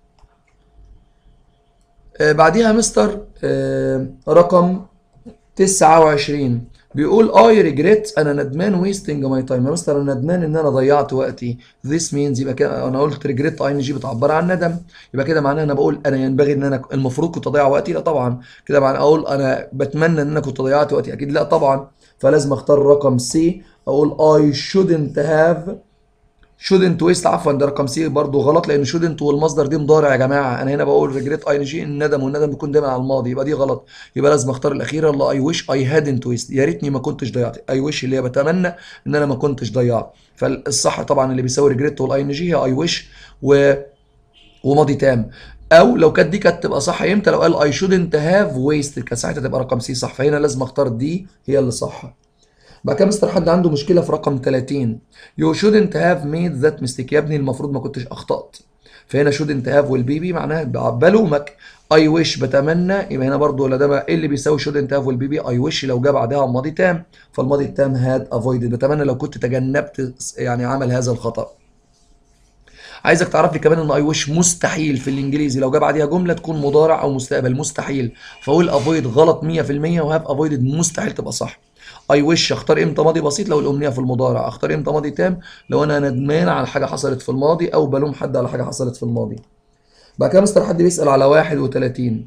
آه بعديها مستر آه رقم 29 بيقول اي ريجريت انا ندمان ويستنج ماي تايم يا مستر انا ندمان ان انا ضيعت وقتي ذيس مينز يبقى كده انا قلت ريجريت اي ان جي بتعبر عن ندم يبقى كده معناه انا بقول انا ينبغي ان انا المفروض كنت اضيع وقتي لا طبعا كده معناه اقول انا بتمنى ان انا كنت ضيعت وقتي اكيد لا طبعا فلازم اختار رقم سي اقول اي shouldn't have shouldn't waste عفوا ده رقم سي برضه غلط لان shouldn't والمصدر دي مضارع يا جماعه انا هنا بقول ريجريت اي ان جي الندم والندم بيكون دايما على الماضي يبقى دي غلط يبقى لازم اختار الاخيره اللي اي ويش اي هادنت ويست يا ريتني ما كنتش ضيعت اي ويش اللي هي بتمنى ان انا ما كنتش ضيعت فالصح طبعا اللي بيساوي ريجريت والاي ان جي هي اي ويش و وماضي تام او لو كانت دي كانت تبقى صح امتى لو قال اي شودنت هاف ويست كانت ساعتها تبقى رقم سي صح فهنا لازم اختار دي هي اللي صح بعد كده مستر حد عنده مشكله في رقم 30 يو شودنت هاف ميد ذات ميستيك يا ابني المفروض ما كنتش اخطات فهنا شودنت هاف والبيبي معناها بلومك اي ويش بتمنى يبقى هنا برضو ولا ده ايه اللي بيساوي شودنت هاف والبيبي اي ويش لو جه بعدها ماضي تام فالماضي التام هاد افويدد بتمنى لو كنت تجنبت يعني عمل هذا الخطا عايزك تعرف لي كمان ان اي ويش مستحيل في الانجليزي لو جه بعديها جمله تكون مضارع او مستقبل مستحيل فاقول افويد غلط 100% وهاف افويدد مستحيل تبقى صح اي ويش اختار امتى ماضي بسيط لو الامنيه في المضارع اختار امتى ماضي تام لو انا ندمان على حاجه حصلت في الماضي او بلوم حد على حاجه حصلت في الماضي بعد كده مستر حد بيسال على 31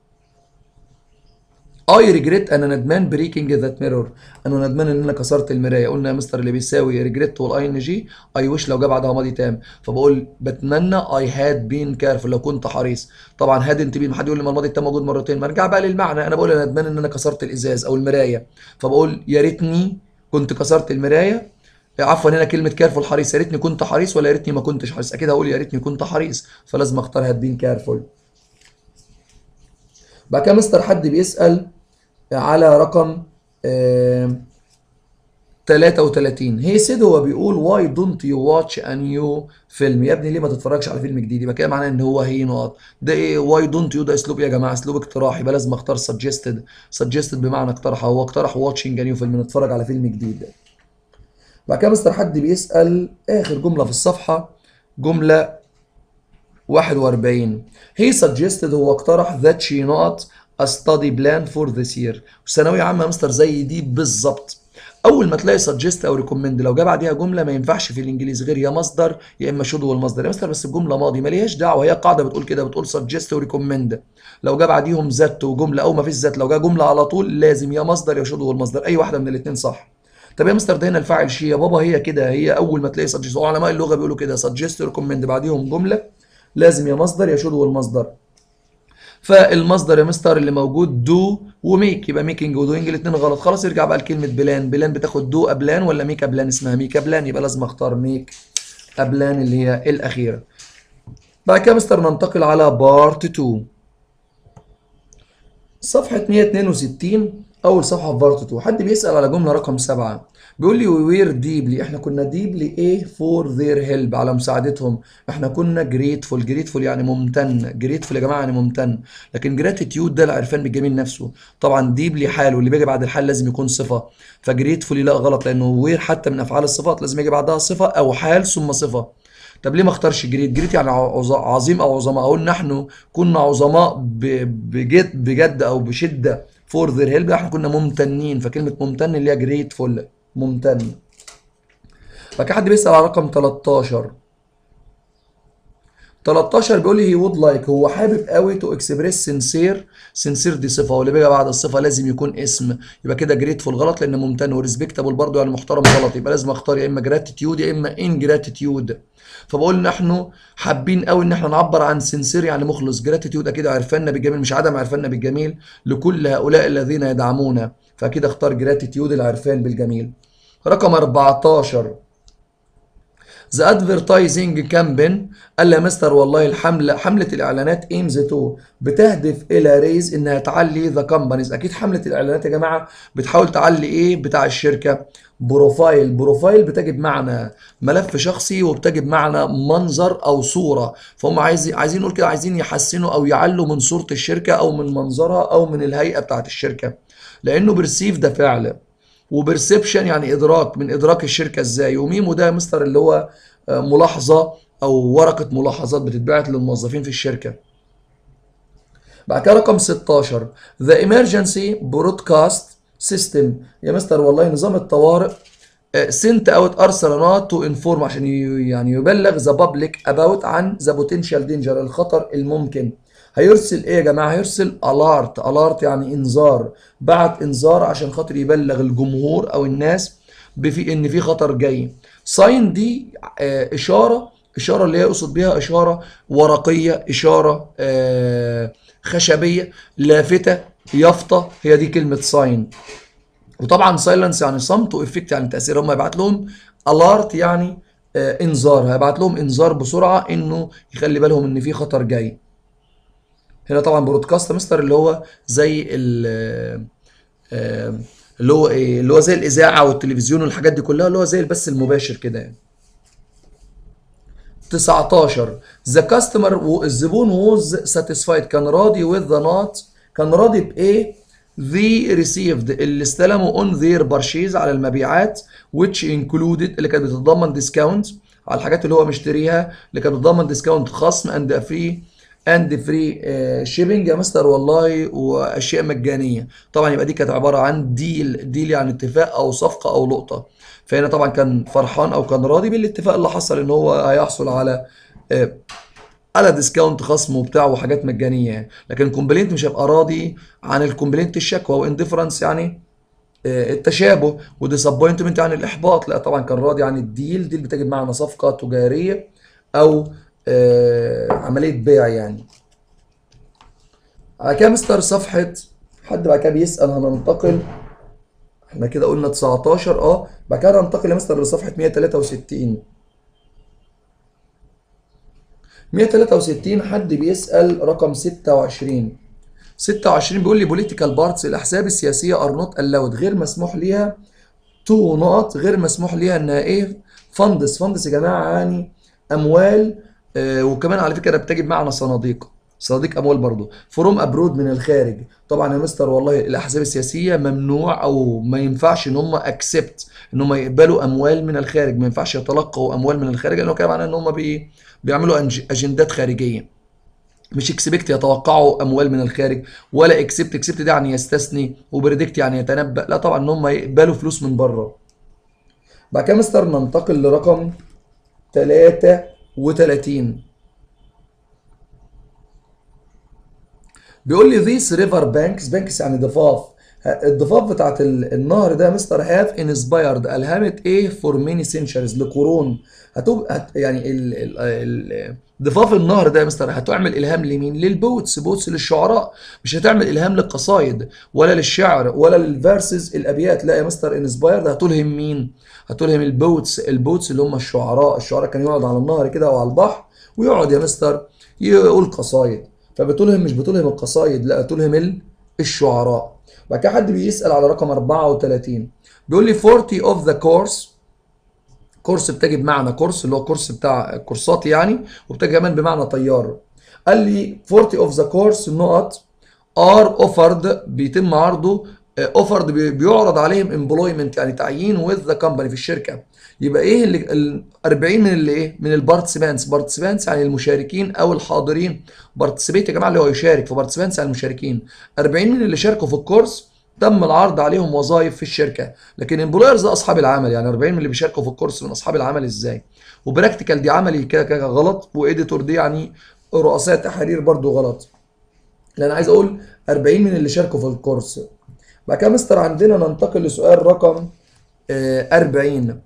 اي ريجريت انا ندمان بريكنج ذات ميرور انا ندمان ان انا كسرت المرايه قلنا يا مستر اللي بيساوي ريجريت والاي ان جي اي ويش لو جه بعدها ماضي تام فبقول بتمنى اي هاد بين كارفل لو كنت حريص طبعا هاد انت بين حد يقول لي ما الماضي التام موجود مرتين ما ارجع بقى للمعنى انا بقول انا ندمان ان انا كسرت الازاز او المرايه فبقول يا ريتني كنت كسرت المرايه عفوا هنا كلمه كارفول حريص يا ريتني كنت حريص ولا يا ريتني ما كنتش حريص اكيد هقول يا ريتني كنت حريص فلازم اختار هاد بين كارفول بعد كده مستر حد بيسال على رقم آه 33 هي سيد هو بيقول واي دونت يو واتش ا نيو فيلم يا ابني ليه ما تتفرجش على فيلم جديد يبقى كده معناه ان هو هي نقط ده ايه واي دونت يو ده اسلوب يا جماعه اسلوب اقتراحي يبقى لازم اختار سجستد سجستد بمعنى اقترح هو اقترح واتشنج ا نيو فيلم نتفرج على فيلم جديد بعد كده مستر حد بيسال اخر جمله في الصفحه جمله 41 هي suggested هو اقترح that she not a study plan for this year وثانويه عامه يا مستر زي دي بالظبط اول ما تلاقي suggest او recommend لو جه بعديها جمله ما ينفعش في الانجليزي غير يا مصدر يا اما should والمصدر يا مستر بس الجمله ماضي ماليهاش دعوه هي قاعده بتقول كده بتقول suggest وريكومند لو جه بعديهم ذات وجمله او ما فيش ذات لو جه جمله على طول لازم يا مصدر يا should والمصدر اي واحده من الاثنين صح طب يا مستر ده هنا الفاعل شي يا بابا هي كده هي اول ما تلاقي suggest علماء اللغه بيقولوا كده suggest وريكومند بعديهم جمله لازم يا مصدر يا should والمصدر فالمصدر يا مستر اللي موجود دو وميك يبقى ميكنج ودوينج الاثنين غلط خلاص يرجع بقى لكلمه بلان بلان بتاخد دو ابلان ولا ميك ابلان اسمها ميك ابلان يبقى لازم اختار ميك ابلان اللي هي الاخيره بعد كده مستر ننتقل على بارت 2 صفحة 162 أول صفحة في بارت 2 حد بيسأل على جملة رقم 7 بيقول لي وير ديبلي احنا كنا ديبلي ايه فور ذير هيلب على مساعدتهم احنا كنا جريتفول جريتفول يعني ممتن جريتفول يا جماعة يعني ممتن لكن جراتيتيود ده العرفان بالجميل نفسه طبعا ديبلي حال واللي بيجي بعد الحال لازم يكون صفة فجريتفولي لا غلط لأنه وير حتى من أفعال الصفات لازم يجي بعدها صفة أو حال ثم صفة طب ليه ما اختارش جريت جريت يعني عظ- عظيم او عظماء اقول نحن كنا عظماء ب- بجد بجد او بشده فور ذير هيلب احنا كنا ممتنين فكلمه ممتن اللي هي جريتفول ممتن فكان حد بيسال على رقم 13 13 بيقول لي هي وود لايك هو حابب قوي تو اكسبريس سنسير سنسير دي صفه واللي بيجي بعد الصفه لازم يكون اسم يبقى كده جريتفول غلط لان ممتن وريسبكتابل برضه يعني محترم غلط يبقى لازم اختار يا اما جراتيتيود يا اما ان جراتيتيود فبقول نحن حابين قوي ان احنا نعبر عن سنسير يعني مخلص جراتيتيود اكيد عرفنا بالجميل مش عدم عرفنا بالجميل لكل هؤلاء الذين يدعمونا فاكيد اختار جراتيتيود العرفان بالجميل رقم 14 ذا ادفرتايزنج كامبين قال لي يا مستر والله الحمله حمله الاعلانات ايمز تو بتهدف الى ريز انها تعلي ذا كومبانيز اكيد حمله الاعلانات يا جماعه بتحاول تعلي ايه بتاع الشركه بروفايل بروفايل بتجد معنى ملف شخصي وبتجد معنى منظر او صوره فهم عايز عايزين نقول كده عايزين يحسنوا او يعلوا من صوره الشركه او من منظرها او من الهيئه بتاعت الشركه لانه برسيف ده فعل وبرسبشن يعني ادراك من ادراك الشركه ازاي وميمو ده يا مستر اللي هو آه، ملاحظه او ورقه ملاحظات بتتبعت للموظفين في الشركه بعد كده رقم 16 ذا emergency broadcast system يا مستر والله نظام الطوارئ سنت اوت ارسل نوت تو انفورم عشان ي- يعني يبلغ ذا بابليك اباوت عن ذا بوتنشال دينجر الخطر الممكن هيرسل ايه يا جماعه هيرسل الارت الارت يعني انذار بعت انذار عشان خاطر يبلغ الجمهور او الناس بفي ان في خطر جاي ساين دي آه، اشاره اشاره اللي هي يقصد بيها اشاره ورقيه اشاره آه، خشبيه لافته يافطه هي دي كلمه ساين وطبعا سايلنس يعني صمت وافكت يعني تاثير هم يبعت لهم الارت يعني آه انذار هيبعت لهم انذار بسرعه انه يخلي بالهم ان في خطر جاي هنا طبعا برودكاست مستر اللي هو زي ال آه، اللي هو ايه اللي هو زي الاذاعه والتلفزيون والحاجات دي كلها اللي هو زي البث المباشر كده يعني 19 ذا كاستمر الزبون ووز ساتيسفايد كان راضي وذ ذا نوت كان راضي بايه ذي ريسيفد اللي استلموا اون ذير بارشيز على المبيعات which included اللي كانت بتتضمن ديسكاونت على الحاجات اللي هو مشتريها اللي كانت بتتضمن ديسكاونت خصم اند فري اند فري شيبنج يا مستر والله واشياء مجانيه طبعا يبقى دي كانت عباره عن ديل ديل يعني اتفاق او صفقه او لقطه فهنا طبعا كان فرحان او كان راضي بالاتفاق اللي حصل ان هو هيحصل على آه، على ديسكاونت خصم وبتاع وحاجات مجانيه يعني لكن الكومبلينت مش هيبقى راضي عن الكومبلينت الشكوى وانديفرنس يعني آه، التشابه وديسابوينتمنت يعني الاحباط لا طبعا كان راضي عن الديل ديل بتجد معنى صفقه تجاريه او آه، عمليه بيع يعني على كده مستر صفحه حد بعد كده بيسال هننتقل احنا كده قلنا 19 اه بعد كده هننتقل يا مستر لصفحه 163 163 حد بيسأل رقم 26 26 بيقول لي بوليتيكال بارتس الأحزاب السياسية ار نوت allowed غير مسموح ليها تو نقط غير مسموح ليها انها ايه فندس فندس يا جماعة يعني أموال آه وكمان على فكرة بتجد معنى صناديق صناديق أموال برضو فروم أبرود من الخارج طبعا يا مستر والله الأحزاب السياسية ممنوع أو ما ينفعش إن هم أكسبت إن هم يقبلوا أموال من الخارج ما ينفعش يتلقوا أموال من الخارج لأنه كده معناه إن هم بي بيعملوا أنج- أجندات خارجية مش اكسبكت يتوقعوا اموال من الخارج ولا اكسبت اكسبت ده يعني يستثني وبريدكت يعني يتنبأ لا طبعا ان هم يقبلوا فلوس من بره بعد كده مستر ننتقل لرقم 33 بيقول لي these river banks banks يعني ضفاف ه- الضفاف بتاعت ال- النهر ده مستر هاف انسبايرد الهمت ايه فور ماني سنشرز لقرون هتبقى هت يعني ال ال ال ضفاف النهر ده يا مستر هتعمل الهام لمين للبوتس بوتس للشعراء مش هتعمل الهام للقصايد ولا للشعر ولا للفيرسز الابيات لا يا مستر انسباير ده هتلهم مين هتلهم البوتس البوتس اللي هم الشعراء الشعراء كان يقعد على النهر كده او على البحر ويقعد يا مستر يقول قصايد فبتلهم مش بتلهم القصايد لا تلهم ال- الشعراء بعد كده حد بيسأل على رقم 34 بيقول لي 40 of the course كورس بتجي بمعنى كورس اللي هو كورس بتاع كورسات يعني وبتجي كمان بمعنى طيار قال لي 40 of the course نقط are offered بيتم عرضه آه، offered بي- بيعرض عليهم employment يعني تعيين with the company في الشركه يبقى ايه اللي ال 40 من اللي ايه من البارتيسيبانتس بارتيسيبانتس يعني المشاركين او الحاضرين بارتيسيبيت يا جماعه اللي هو يشارك فبارتيسيبانتس يعني المشاركين 40 من اللي شاركوا في الكورس تم العرض عليهم وظائف في الشركه لكن امبلويرز ده اصحاب العمل يعني 40 من اللي بيشاركوا في الكورس من اصحاب العمل ازاي وبراكتيكال دي عملي كده كده غلط واديتور دي يعني رؤساء تحرير برضو غلط لان عايز اقول 40 من اللي شاركوا في الكورس بعد كده مستر عندنا ننتقل لسؤال رقم آه، 40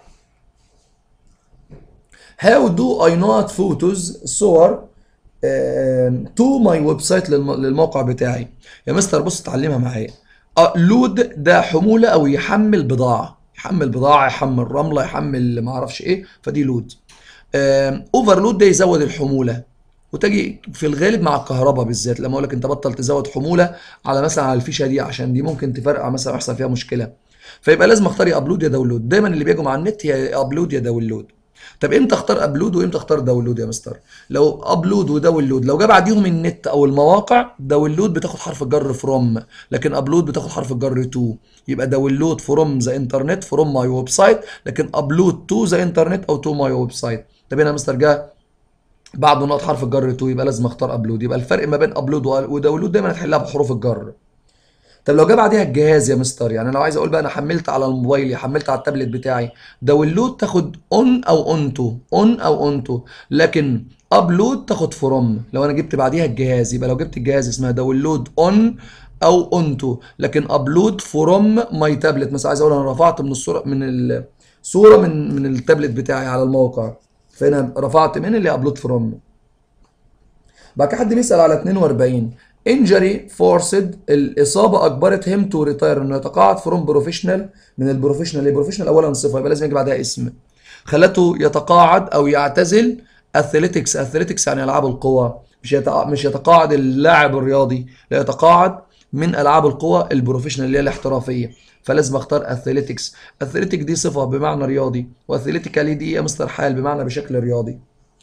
How do I not photos صور تو ماي ويب سايت للموقع بتاعي يا مستر بص اتعلمها معايا لود ده حموله او يحمل بضاعه يحمل بضاعه يحمل رمله يحمل ما اعرفش ايه فدي لود اوفرلود ده يزود الحموله وتجي في الغالب مع الكهرباء بالذات لما اقول لك انت بطل تزود حموله على مثلا على الفيشه دي عشان دي ممكن تفرقع مثلا يحصل فيها مشكله فيبقى لازم اختار يا ابلود يا داونلود دايما اللي بيجوا مع النت يا ابلود يا داونلود طب امتى اختار ابلود وامتى اختار داونلود يا مستر لو ابلود وداونلود لو جه بعديهم النت او المواقع داونلود بتاخد حرف الجر فروم لكن ابلود بتاخد حرف الجر تو يبقى داونلود فروم ذا انترنت فروم ماي ويب سايت لكن ابلود تو ذا انترنت او تو ماي ويب سايت طب هنا يا مستر جه بعد نقط حرف الجر تو يبقى لازم اختار ابلود يبقى الفرق ما بين ابلود وداونلود دايما هتحلها بحروف الجر طب لو جه بعديها الجهاز يا مستر يعني لو عايز اقول بقى انا حملت على الموبايل حملت على التابلت بتاعي داونلود تاخد اون او اونتو اون او اونتو لكن ابلود تاخد فروم لو انا جبت بعديها الجهاز يبقى لو جبت الجهاز اسمها داونلود اون او اونتو لكن ابلود فروم ماي تابلت مثلا عايز اقول انا رفعت من الصوره من الصوره من من التابلت بتاعي على الموقع فهنا رفعت من اللي ابلود فروم بعد كده حد بيسال على 42 انجري فورسد الاصابه اجبرت هيم تو ريتاير انه يتقاعد فروم بروفيشنال من البروفيشنال البروفيشنال اولا صفه يبقى لازم يجي بعدها اسم خلته يتقاعد او يعتزل اثليتكس اثليتكس يعني العاب القوى مش يتقاعد مش يتقاعد اللاعب الرياضي لا يتقاعد من العاب القوى البروفيشنال اللي هي الاحترافيه فلازم اختار اثليتكس اثليتيك دي صفه بمعنى رياضي واثليتيكالي دي يا مستر حال بمعنى بشكل رياضي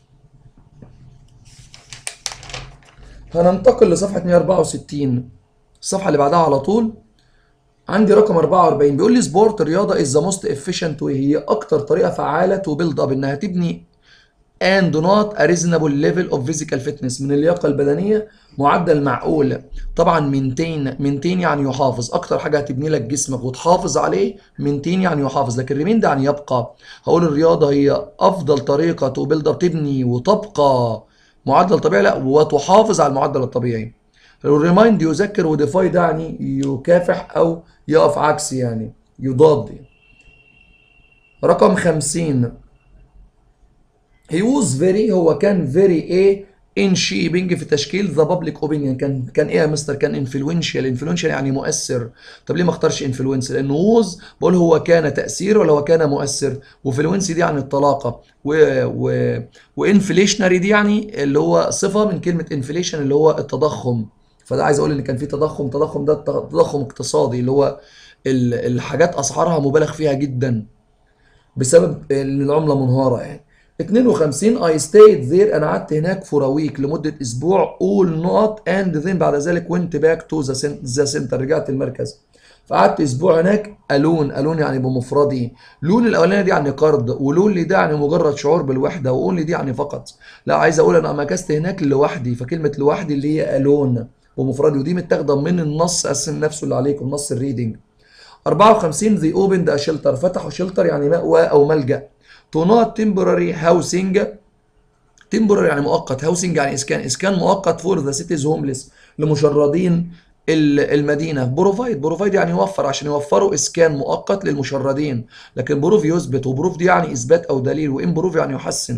هننتقل لصفحة 164 الصفحة اللي بعدها على طول عندي رقم 44 بيقول لي سبورت رياضة از ذا موست efficient way هي أكتر طريقة فعالة تو بيلد اب إنها تبني and not a reasonable level of physical fitness من اللياقة البدنية معدل معقول طبعا مينتين مينتين يعني يحافظ أكتر حاجة هتبني لك جسمك وتحافظ عليه مينتين يعني يحافظ لكن ريمين ده يعني يبقى هقول الرياضة هي أفضل طريقة تو بيلد اب تبني وتبقى معدل طبيعي لا وتحافظ على المعدل الطبيعي الريمايند يذكر وديفاي ده يعني يكافح او يقف عكس يعني يضاد رقم 50 he was very هو كان very ايه in shaping في تشكيل ذا بابليك اوبينيون كان كان ايه يا مستر كان انفلونشال انفلونشال يعني مؤثر طب ليه ما اختارش انفلونس لانه ووز بقول هو كان تاثير ولا هو كان مؤثر وفلونسي دي يعني الطلاقه و و وانفليشنري دي يعني اللي هو صفه من كلمه انفليشن اللي هو التضخم فده عايز اقول ان كان في تضخم تضخم ده تضخم اقتصادي اللي هو ال- الحاجات اسعارها مبالغ فيها جدا بسبب ان العمله منهاره يعني 52 I stayed there انا قعدت هناك for a week لمده اسبوع all not and then بعد ذلك went back to the cen- the center رجعت المركز فقعدت اسبوع هناك الون الون يعني بمفردي لون الاولاني دي يعني قرض ولون ده يعني مجرد شعور بالوحده واونلي دي يعني فقط لا عايز اقول انا مكثت هناك لوحدي فكلمه لوحدي اللي هي الون بمفردي ودي متاخده من النص اسم نفسه اللي عليكم نص الريدنج 54 ذي اوبن ده شيلتر فتحوا شيلتر يعني مأوى او ملجأ تو نوت تمبراري هاوسنج تمبراري يعني مؤقت هاوسنج يعني اسكان اسكان مؤقت فور ذا سيتيز هومليس لمشردين ال- المدينه بروفايد بروفايد يعني يوفر عشان يوفروا اسكان مؤقت للمشردين لكن بروف يثبت وبروف دي يعني اثبات او دليل وان بروف يعني يحسن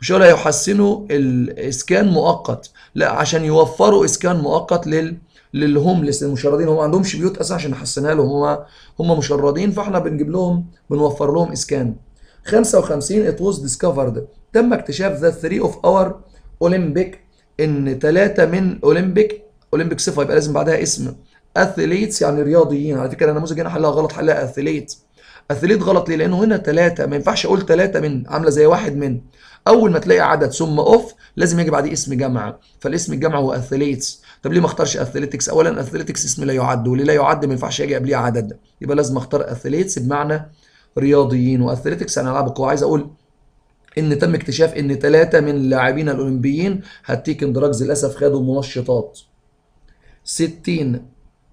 مش هقول هيحسنوا الاسكان مؤقت لا عشان يوفروا اسكان مؤقت لل للهوملس المشردين هم ما عندهمش بيوت اساسا عشان نحسنها لهم هم هم مشردين فاحنا بنجيب لهم بنوفر لهم اسكان 55 it was discovered تم اكتشاف ذا 3 اوف اور اولمبيك ان ثلاثه من اولمبيك اولمبيك صفه يبقى لازم بعدها اسم اثليتس يعني رياضيين على فكره النموذج هنا حلها غلط حلها اثليت اثليت غلط ليه لانه هنا ثلاثه ما ينفعش اقول ثلاثه من عامله زي واحد من اول ما تلاقي عدد ثم اوف لازم يجي بعديه اسم جمع فالاسم الجمع هو اثليتس طب ليه ما اختارش اثليتكس اولا اثليتكس اسم لا يعد واللي لا يعد ما ينفعش يجي قبليه عدد يبقى لازم اختار اثليتس بمعنى رياضيين واثليتكس يعني العاب القوه عايز اقول ان تم اكتشاف ان ثلاثه من اللاعبين الاولمبيين هتيكن دراجز للاسف خدوا منشطات 60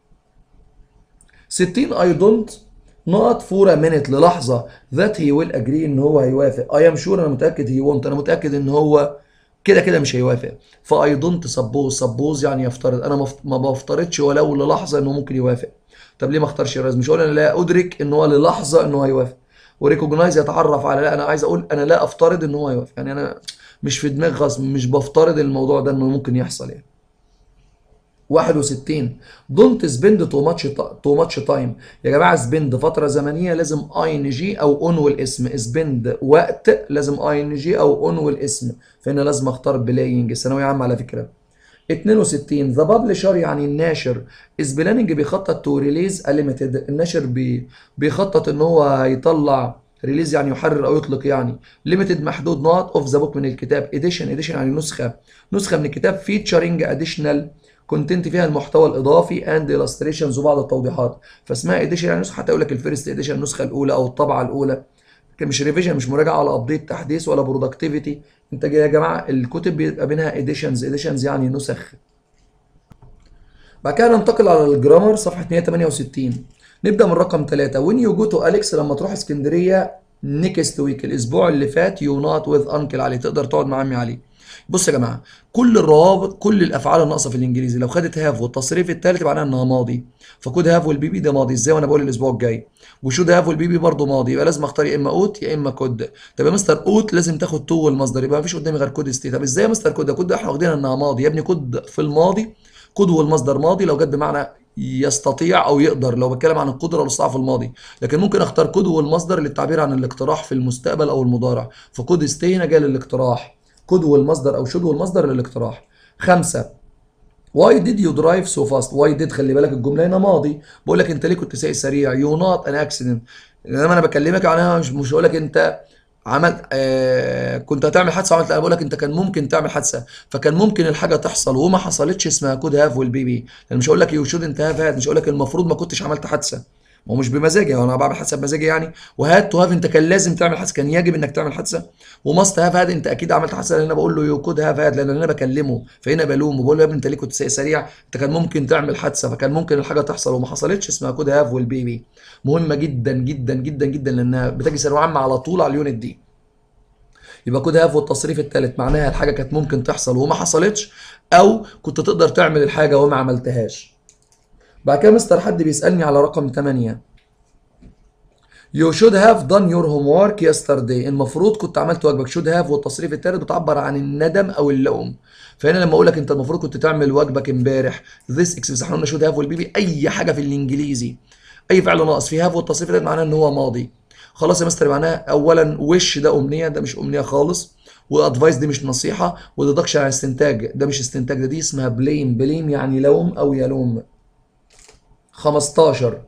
60 اي دونت نقط فور مينت للحظه ذات هي ويل اجري ان هو هيوافق اي ام شور انا متاكد هي وونت انا متاكد ان هو كده كده مش هيوافق فاي دونت سبوز سبوز يعني يفترض انا مف... ما بفترضش ولو للحظه انه ممكن يوافق طب ليه ما اختارش الرئيس مش هقول انا لا ادرك ان هو للحظه انه هيوافق وريكوجنايز يتعرف على لا انا عايز اقول انا لا افترض ان هو هيوافق يعني انا مش في دماغي خالص مش بفترض الموضوع ده انه ممكن يحصل يعني 61 دونت سبند تو ماتش تو ماتش تايم يا جماعه سبند فتره زمنيه لازم اي ان جي او اون والاسم سبند وقت لازم اي ان جي او اون والاسم فهنا لازم اختار بلاينج ثانويه عامه على فكره 62 ذا بابلشر يعني الناشر از بلاننج بيخطط تو ريليز ليميتد الناشر بي بيخطط ان هو يطلع ريليز يعني يحرر او يطلق يعني ليميتد محدود نوت اوف ذا بوك من الكتاب اديشن اديشن يعني نسخه نسخه من الكتاب فيتشرنج اديشنال كونتنت فيها المحتوى الاضافي اند illustrations وبعض التوضيحات فاسمها اديشن يعني نسخه حتى اقول لك الفيرست اديشن النسخه الاولى او الطبعه الاولى لكن مش ريفيجن مش مراجعه ولا ابديت تحديث ولا برودكتيفيتي انت يا جماعه الكتب بيبقى بينها اديشنز اديشنز يعني نسخ بعد كده ننتقل على الجرامر صفحه 168 نبدا من رقم 3 وين يو جو تو اليكس لما تروح اسكندريه نيكست ويك الاسبوع اللي فات يو نوت وذ انكل علي تقدر تقعد مع عمي علي بص يا جماعه كل الروابط كل الافعال الناقصه في الانجليزي لو خدت هاف والتصريف الثالث معناها انها ماضي فكود هاف والبيبي ده ماضي ازاي وانا بقول الاسبوع الجاي وشود هاف والبيبي برضه ماضي يبقى لازم اختار يا اما اوت يا اما كود طب يا مستر اوت لازم تاخد تو والمصدر يبقى مفيش قدامي غير كود ستي طب ازاي يا مستر كود ده كود ده احنا واخدينها انها ماضي يا ابني كود في الماضي كود والمصدر ماضي لو جت بمعنى يستطيع او يقدر لو بتكلم عن القدره والاستطاعه في الماضي لكن ممكن اختار كود والمصدر للتعبير عن الاقتراح في المستقبل او المضارع فكود ستي هنا جاي للاقتراح كود والمصدر او شود والمصدر للاقتراح خمسة واي ديد يو درايف سو فاست واي ديد خلي بالك الجمله هنا ماضي بقول لك انت ليه كنت سايق سريع يو نوت ان اكسيدنت انما انا بكلمك عنها مش مش هقول لك انت عملت آه كنت هتعمل حادثه وعملت انا بقول لك انت كان ممكن تعمل حادثه فكان ممكن الحاجه تحصل وما حصلتش اسمها كود هاف والبيبي لان مش هقول لك يو شود انت هاف هاد مش هقول لك المفروض ما كنتش عملت حادثه ما هو مش بمزاجي هو انا بعمل حادثه بمزاجي يعني وهات تو هاف انت كان لازم تعمل حادثه كان يجب انك تعمل حادثه وماست هاف هاد انت اكيد عملت حادثه لان انا بقول له يو كود هاف هاد لان انا بكلمه فهنا بلومه بقول له يا ابني انت ليه كنت سايق سريع انت كان ممكن تعمل حادثه فكان ممكن الحاجه تحصل وما حصلتش اسمها كود هاف والبيبي مهمه جدا جدا جدا جدا لانها بتجي ثانويه عامه على طول على اليونت دي يبقى كود هاف والتصريف الثالث معناها الحاجه كانت ممكن تحصل وما حصلتش او كنت تقدر تعمل الحاجه وما عملتهاش بعد كده مستر حد بيسالني على رقم 8 You should have done your homework yesterday المفروض كنت عملت واجبك should have والتصريف الثالث بتعبر عن الندم او اللوم فهنا لما اقول لك انت المفروض كنت تعمل واجبك امبارح this exercise احنا قلنا should have والبيبي اي حاجه في الانجليزي اي فعل ناقص في have والتصريف الثالث معناه ان هو ماضي خلاص يا مستر معناها اولا وش ده امنيه ده مش امنيه خالص وادفايس دي مش نصيحه وديدكشن عن استنتاج ده مش استنتاج ده دي اسمها بليم بليم يعني لوم او يلوم 15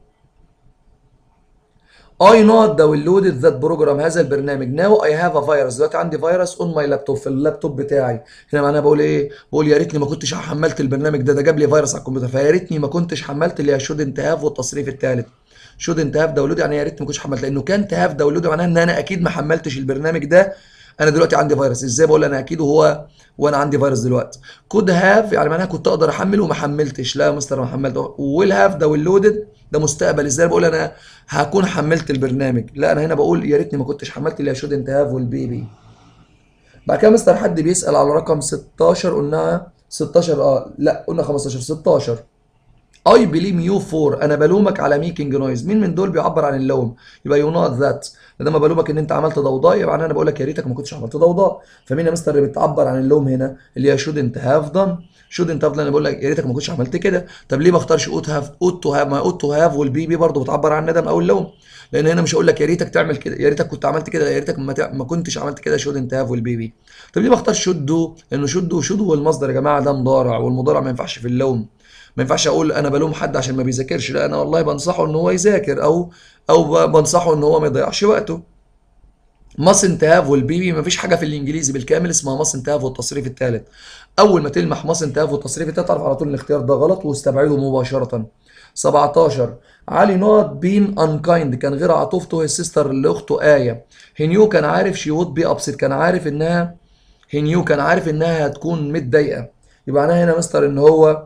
اي نوت داونلودد ذات بروجرام هذا البرنامج ناو اي هاف ا فيروس دلوقتي عندي فيروس اون ماي لابتوب في اللابتوب بتاعي هنا معناها بقول ايه بقول يا ريتني ما كنتش حملت البرنامج ده ده جاب لي فيروس على الكمبيوتر فيا ريتني ما كنتش حملت اللي هي شود انت هاف والتصريف الثالث شود انت هاف داونلود يعني يا ريتني ما كنتش حملت لانه كان تهاف داونلود معناها ان انا اكيد ما حملتش البرنامج ده انا دلوقتي عندي فيروس ازاي بقول انا اكيد وهو وانا عندي فيروس دلوقتي كود هاف يعني معناها كنت اقدر احمل وما حملتش لا يا مستر ما حملت ويل هاف داونلودد ده مستقبل ازاي بقول انا هكون حملت البرنامج لا انا هنا بقول يا ريتني ما كنتش حملت اللي شود انت هاف والبيبي بعد كده مستر حد بيسال على رقم 16 قلناها 16 اه لا قلنا 15 16 I blame you for انا بلومك على making noise مين من دول بيعبر عن اللوم يبقى you not that لما بلومك ان انت عملت ضوضاء يبقى انا بقول لك يا ريتك ما كنتش عملت ضوضاء فمين يا مستر اللي بتعبر عن اللوم هنا اللي هي shouldn't have done shouldn't have done انا بقول لك يا ريتك ما كنتش عملت كده طب ليه ما اختارش ought have ought to have ما ought to have والبي بي برضه بتعبر عن الندم او اللوم لان هنا مش هقول لك يا ريتك تعمل كده يا ريتك كنت عملت كده يا ريتك ما, تع... ما كنتش عملت كده shouldn't have والبي بي طب ليه ما اختارش should do لانه should do should هو المصدر يا جماعه ده مضارع والمضارع ما ينفعش في اللوم ما ينفعش اقول انا بلوم حد عشان ما بيذاكرش لا انا والله بنصحه ان هو يذاكر او او بنصحه ان هو ما يضيعش وقته mustn't have والبي بي مفيش حاجه في الانجليزي بالكامل اسمها mustn't have والتصريف الثالث اول ما تلمح mustn't have والتصريف الثالث تعرف على طول الاختيار ده غلط واستبعده مباشره 17 علي نوت بين unkind كان غير عطوفته his sister لاخته آية هنيو كان عارف she would be upset كان عارف انها هنيو كان عارف انها هتكون متضايقه يبقى معناها هنا مستر ان هو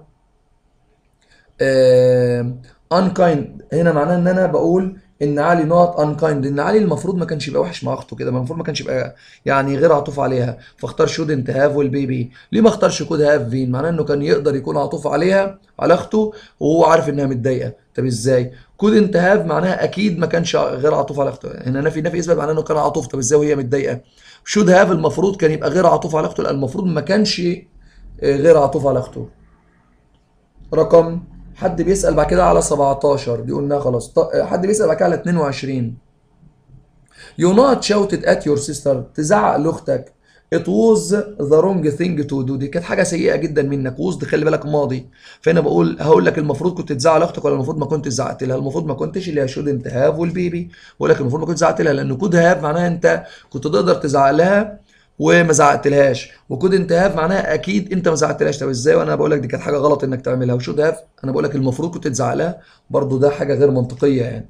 آه unkind هنا معناه ان انا بقول ان علي نوت unkind ان علي المفروض ما كانش يبقى وحش مع اخته كده المفروض ما كانش يبقى يعني غير عطوف عليها فاختار shouldn't have والبيبي ليه ما اختارش could have been معناه انه كان يقدر يكون عطوف عليها على اخته وهو عارف انها متضايقه طب ازاي couldn't have معناها اكيد ما كانش غير عطوف على اخته هنا نفي نفي اثبات معناه انه كان عطوف طب ازاي وهي متضايقه should have المفروض كان يبقى غير عطوف على اخته لا المفروض ما كانش غير عطوف على اخته رقم حد بيسأل بعد كده على 17 دي قلناها خلاص ط- حد بيسأل بعد كده على 22 You not shouted at your sister تزعق لاختك It was the wrong thing to do دي كانت حاجة سيئة جدا منك was دي خلي بالك ماضي فهنا بقول هقول لك المفروض كنت تزعق لاختك ولا المفروض ما كنت زعقت لها المفروض ما كنتش اللي هي shouldn't have والبيبي بقول لك المفروض ما كنت زعقت لها لأن could have معناها أنت كنت تقدر تزعق لها وما زعقتلهاش وكود انت هاف معناها اكيد انت ما زعقتلهاش طب ازاي وانا بقول لك دي كانت حاجه غلط انك تعملها وشود هاف انا بقول لك المفروض كنت تزعق لها برضه ده حاجه غير منطقيه يعني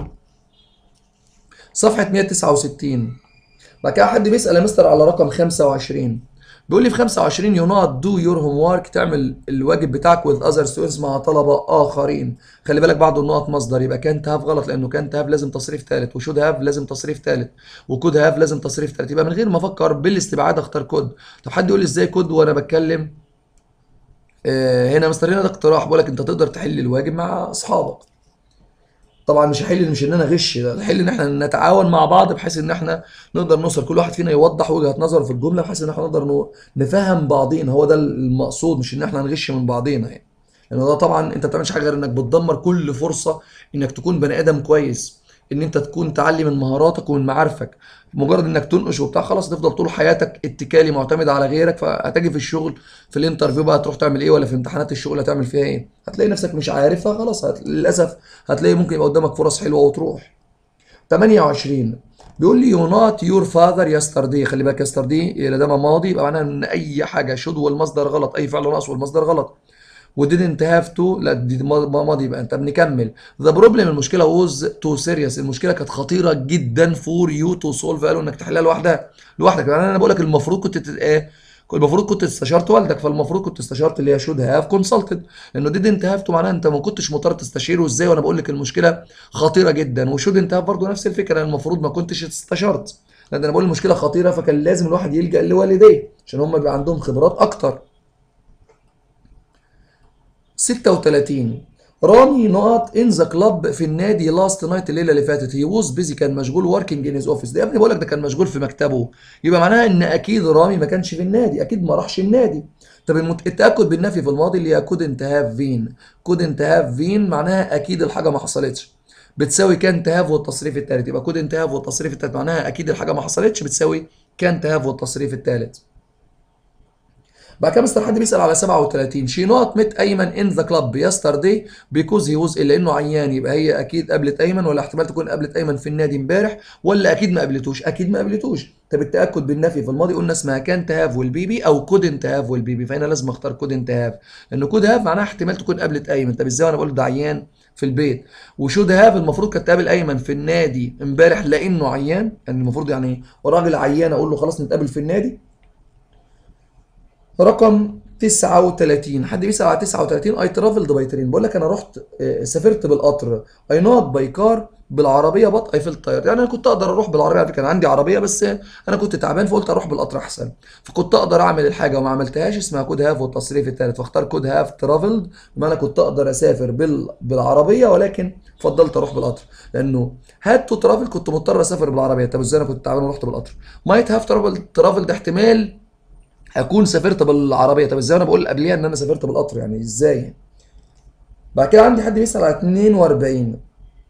صفحه 169 بعد كده حد بيسال يا مستر على رقم 25 بيقول لي في 25 يو نوت دو يور هوم ورك تعمل الواجب بتاعك وذ اذر ستودنتس مع طلبه اخرين خلي بالك بعده النقط مصدر يبقى كانت هاف غلط لانه كانت هاف لازم تصريف ثالث وشود هاف لازم تصريف ثالث وكود هاف لازم تصريف ثالث يبقى من غير ما افكر بالاستبعاد اختار كود طب حد يقول لي ازاي كود وانا بتكلم آه هنا مستر هنا ده اقتراح بقول لك انت تقدر تحل الواجب مع اصحابك طبعا مش هحل مش ان انا غش ده الحل ان احنا نتعاون مع بعض بحيث ان احنا نقدر نوصل كل واحد فينا يوضح وجهة نظره في الجمله بحيث ان احنا نقدر نو- نفهم بعضينا هو ده المقصود مش ان احنا نغش من بعضينا يعني لان ده طبعا انت ما بتعملش حاجه غير انك بتدمر كل فرصه انك تكون بني ادم كويس ان انت تكون تعلي من مهاراتك ومن معارفك مجرد انك تنقش وبتاع خلاص تفضل طول حياتك اتكالي معتمد على غيرك فهتجي في الشغل في الانترفيو بقى تروح تعمل ايه ولا في امتحانات الشغل هتعمل فيها ايه هتلاقي نفسك مش عارف فخلاص هت... للاسف هتلاقي ممكن يبقى قدامك فرص حلوه وتروح 28 بيقول لي يو نوت يور فاذر يستردي خلي بالك يستردي الى ده ماضي يبقى معناها ان اي حاجه شود والمصدر غلط اي فعل ناقص والمصدر غلط وديدنت هاف تو لا دي ما- ماضي يبقى انت بنكمل ذا بروبلم المشكله ووز تو سيريس المشكله كانت خطيره جدا فور يو تو سولف قالوا انك تحلها لوحدها لوحدك يعني انا بقول لك المفروض كنت تت... ايه المفروض كنت استشرت والدك فالمفروض كنت استشرت اللي هي شود هاف كونسلتد لانه ديدنت هاف تو معناها انت ما كنتش مضطر تستشيره ازاي وانا بقول لك المشكله خطيره جدا وشود انت هاف برضه نفس الفكره المفروض ما كنتش استشرت لان انا بقول المشكله خطيره فكان لازم الواحد يلجا لوالديه عشان هم بيبقى عندهم خبرات اكتر 36 رامي نقط ان ذا كلاب في النادي لاست نايت الليله اللي فاتت هي ووز بيزي كان مشغول وركينج ان هيز اوفيس ده يا ابني بقول لك ده كان مشغول في مكتبه يبقى معناها ان اكيد رامي ما كانش في النادي اكيد ما راحش النادي طب المت... التاكد بالنفي في الماضي اللي هي كودنت هاف فين كودنت هاف فين معناها اكيد الحاجه ما حصلتش بتساوي كانت هاف والتصريف الثالث يبقى كودنت هاف والتصريف الثالث معناها اكيد الحاجه ما حصلتش بتساوي كانت هاف والتصريف الثالث بعد كده مستر حد بيسأل على 37 شي نوت ميت ايمن ان ذا كلاب يسترداي بيكوز هي ووز الا انه عيان يبقى هي اكيد قابلت ايمن ولا احتمال تكون قابلت ايمن في النادي امبارح ولا اكيد ما قابلتوش اكيد ما قابلتوش طب التاكد بالنفي في الماضي قلنا اسمها كانت هاف والبيبي او كودنت هاف والبيبي فهنا لازم اختار كودنت هاف لان كود هاف معناها احتمال تكون قابلت ايمن طب ازاي وانا بقول ده عيان في البيت وشود هاف المفروض كانت تقابل ايمن في النادي امبارح لانه عيان يعني المفروض يعني راجل عيان اقول له خلاص نتقابل في النادي رقم 39 حد بيسأل على 39 اي ترافلد باي ترين بقول لك انا رحت آه، سافرت بالقطر اي نوت باي كار بالعربيه بط اي فيلت تاير يعني انا كنت اقدر اروح بالعربيه على فكره كان عندي عربيه بس انا كنت تعبان فقلت اروح بالقطر احسن فكنت اقدر اعمل الحاجه وما عملتهاش اسمها كود هاف والتصريف الثالث فاختار كود هاف ترافلد بما انا كنت اقدر اسافر بال... بالعربيه ولكن فضلت اروح بالقطر لانه هاد تو ترافل كنت مضطر اسافر بالعربيه طب ازاي انا كنت تعبان ورحت بالقطر مايت هاف ترافل ترافل ده احتمال اكون سافرت بالعربيه طب ازاي انا بقول قبليها ان انا سافرت بالقطر يعني ازاي بعد كده عندي حد بيسال على 42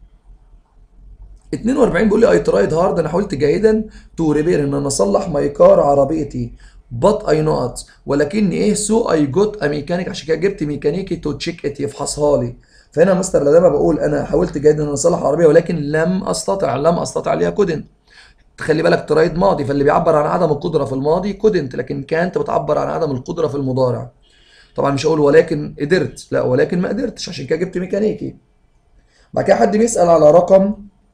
42 بيقول لي اي ترايد هارد انا حاولت جاهدا تو ريبير ان انا اصلح ماي كار عربيتي بط اي نوت ولكني ايه سو اي جوت ا ميكانيك عشان كده جبت ميكانيكي تو تشيك ات يفحصها لي فهنا يا مستر لما بقول انا حاولت جاهدا ان انا اصلح العربيه ولكن لم استطع لم استطع ليها كودنت تخلي بالك ترايد ماضي فاللي بيعبر عن عدم القدره في الماضي كودنت لكن كانت بتعبر عن عدم القدره في المضارع طبعا مش هقول ولكن قدرت لا ولكن ما قدرتش عشان كده جبت ميكانيكي بعد كده حد بيسال على رقم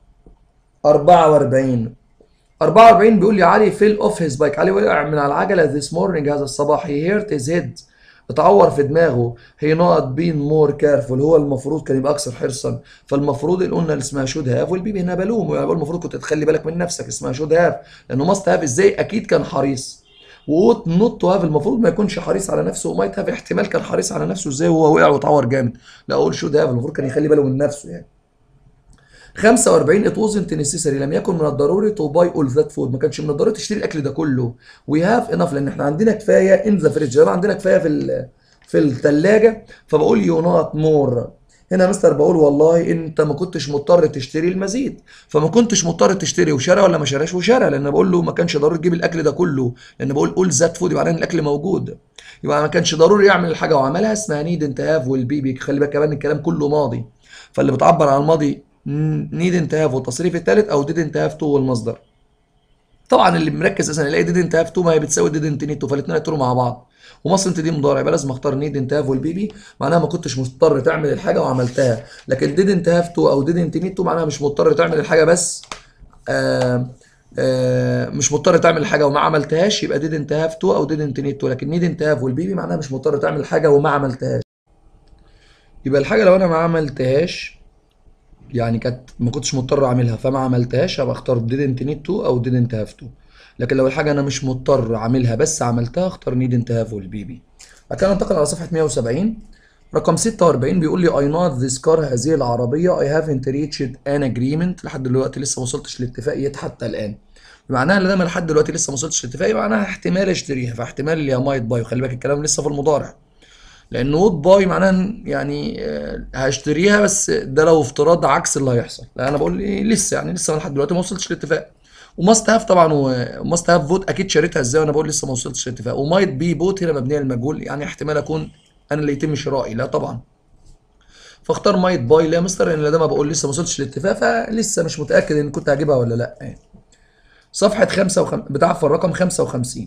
44 44 بيقول لي علي فيل اوف هيز بايك علي وقع من على العجله ذيس مورنينج هذا الصباح هي هيرت هيز هيد اتعور في دماغه هي نوت بين مور كارفول هو المفروض كان يبقى اكثر حرصا فالمفروض اللي قلنا اللي اسمها شود هاف والبيبي هنا بلوم يعني المفروض كنت تخلي بالك من نفسك اسمها شود هاف لانه ماست هاف ازاي اكيد كان حريص ووت نوت تو هاف المفروض ما يكونش حريص على نفسه ومايت هاف احتمال كان حريص على نفسه ازاي وهو وقع واتعور جامد لا اقول شود هاف المفروض كان يخلي باله من نفسه يعني 45 ات wasn't necessary لم يكن من الضروري تو باي اول ذات فود ما كانش من الضروري تشتري الاكل ده كله وي هاف انف لان احنا عندنا كفايه ان ذا فريج عندنا كفايه في ال- في الثلاجه فبقول يو نوت مور هنا يا مستر بقول والله انت ما كنتش مضطر تشتري المزيد فما كنتش مضطر تشتري وشرى ولا ما شراش وشرى لان بقول له ما كانش ضروري تجيب الاكل ده كله لان بقول اول ذات فود يبقى معناه ان الاكل موجود يبقى ما كانش ضروري يعمل الحاجه وعملها اسمها نيد انت هاف والبيبي خلي بالك كمان الكلام كله ماضي فاللي بتعبر عن الماضي نيد انت هاف والتصريف الثالث او ديد انت هاف تو والمصدر طبعا اللي مركز اساسا يلاقي ديد انت هاف تو ما هي بتساوي ديد انت نيد تو فالاثنين هيطيروا مع بعض ومصر انت دي مضارع يبقى لازم اختار نيد انت هاف والبيبي معناها ما كنتش مضطر تعمل الحاجه وعملتها لكن ديد انت هاف تو او ديد انت نيد تو معناها مش مضطر تعمل الحاجه بس آه آه مش مضطر تعمل الحاجه وما عملتهاش يبقى ديد انت هاف تو او ديد انت نيد تو لكن نيد انت هاف والبيبي معناها مش مضطر تعمل الحاجه وما عملتهاش يبقى الحاجه لو انا ما عملتهاش يعني كانت ما كنتش مضطر اعملها فما عملتهاش هبقى اختار didn't need to او didn't have to لكن لو الحاجه انا مش مضطر اعملها بس عملتها اختار need to have والبيبي بعد كده ننتقل على صفحه 170 رقم 46 بيقول لي I not this car هذه العربيه I haven't reached an agreement لحد دلوقتي لسه ما وصلتش لاتفاقيه حتى الان معناها ان انا لحد دلوقتي لسه ما وصلتش لاتفاقيه معناها احتمال اشتريها فاحتمال اللي هي مايت باي وخلي بالك الكلام لسه في المضارع لان وود باي معناها إن يعني آه، هشتريها بس ده لو افتراض عكس اللي هيحصل لا انا بقول إيه لسه يعني لسه لحد دلوقتي ما وصلتش لاتفاق وماست هاف طبعا وماست هاف فوت اكيد شريتها ازاي وانا بقول لسه ما وصلتش لاتفاق ومايت بي بوت هنا مبنيه للمجهول يعني احتمال اكون انا اللي يتم شرائي لا طبعا فاختار مايت باي لا يا مستر لان ده ما بقول لسه ما وصلتش لاتفاق فلسه مش متاكد ان كنت هجيبها ولا لا يعني. صفحه 5 وخم... بتاع في الرقم 55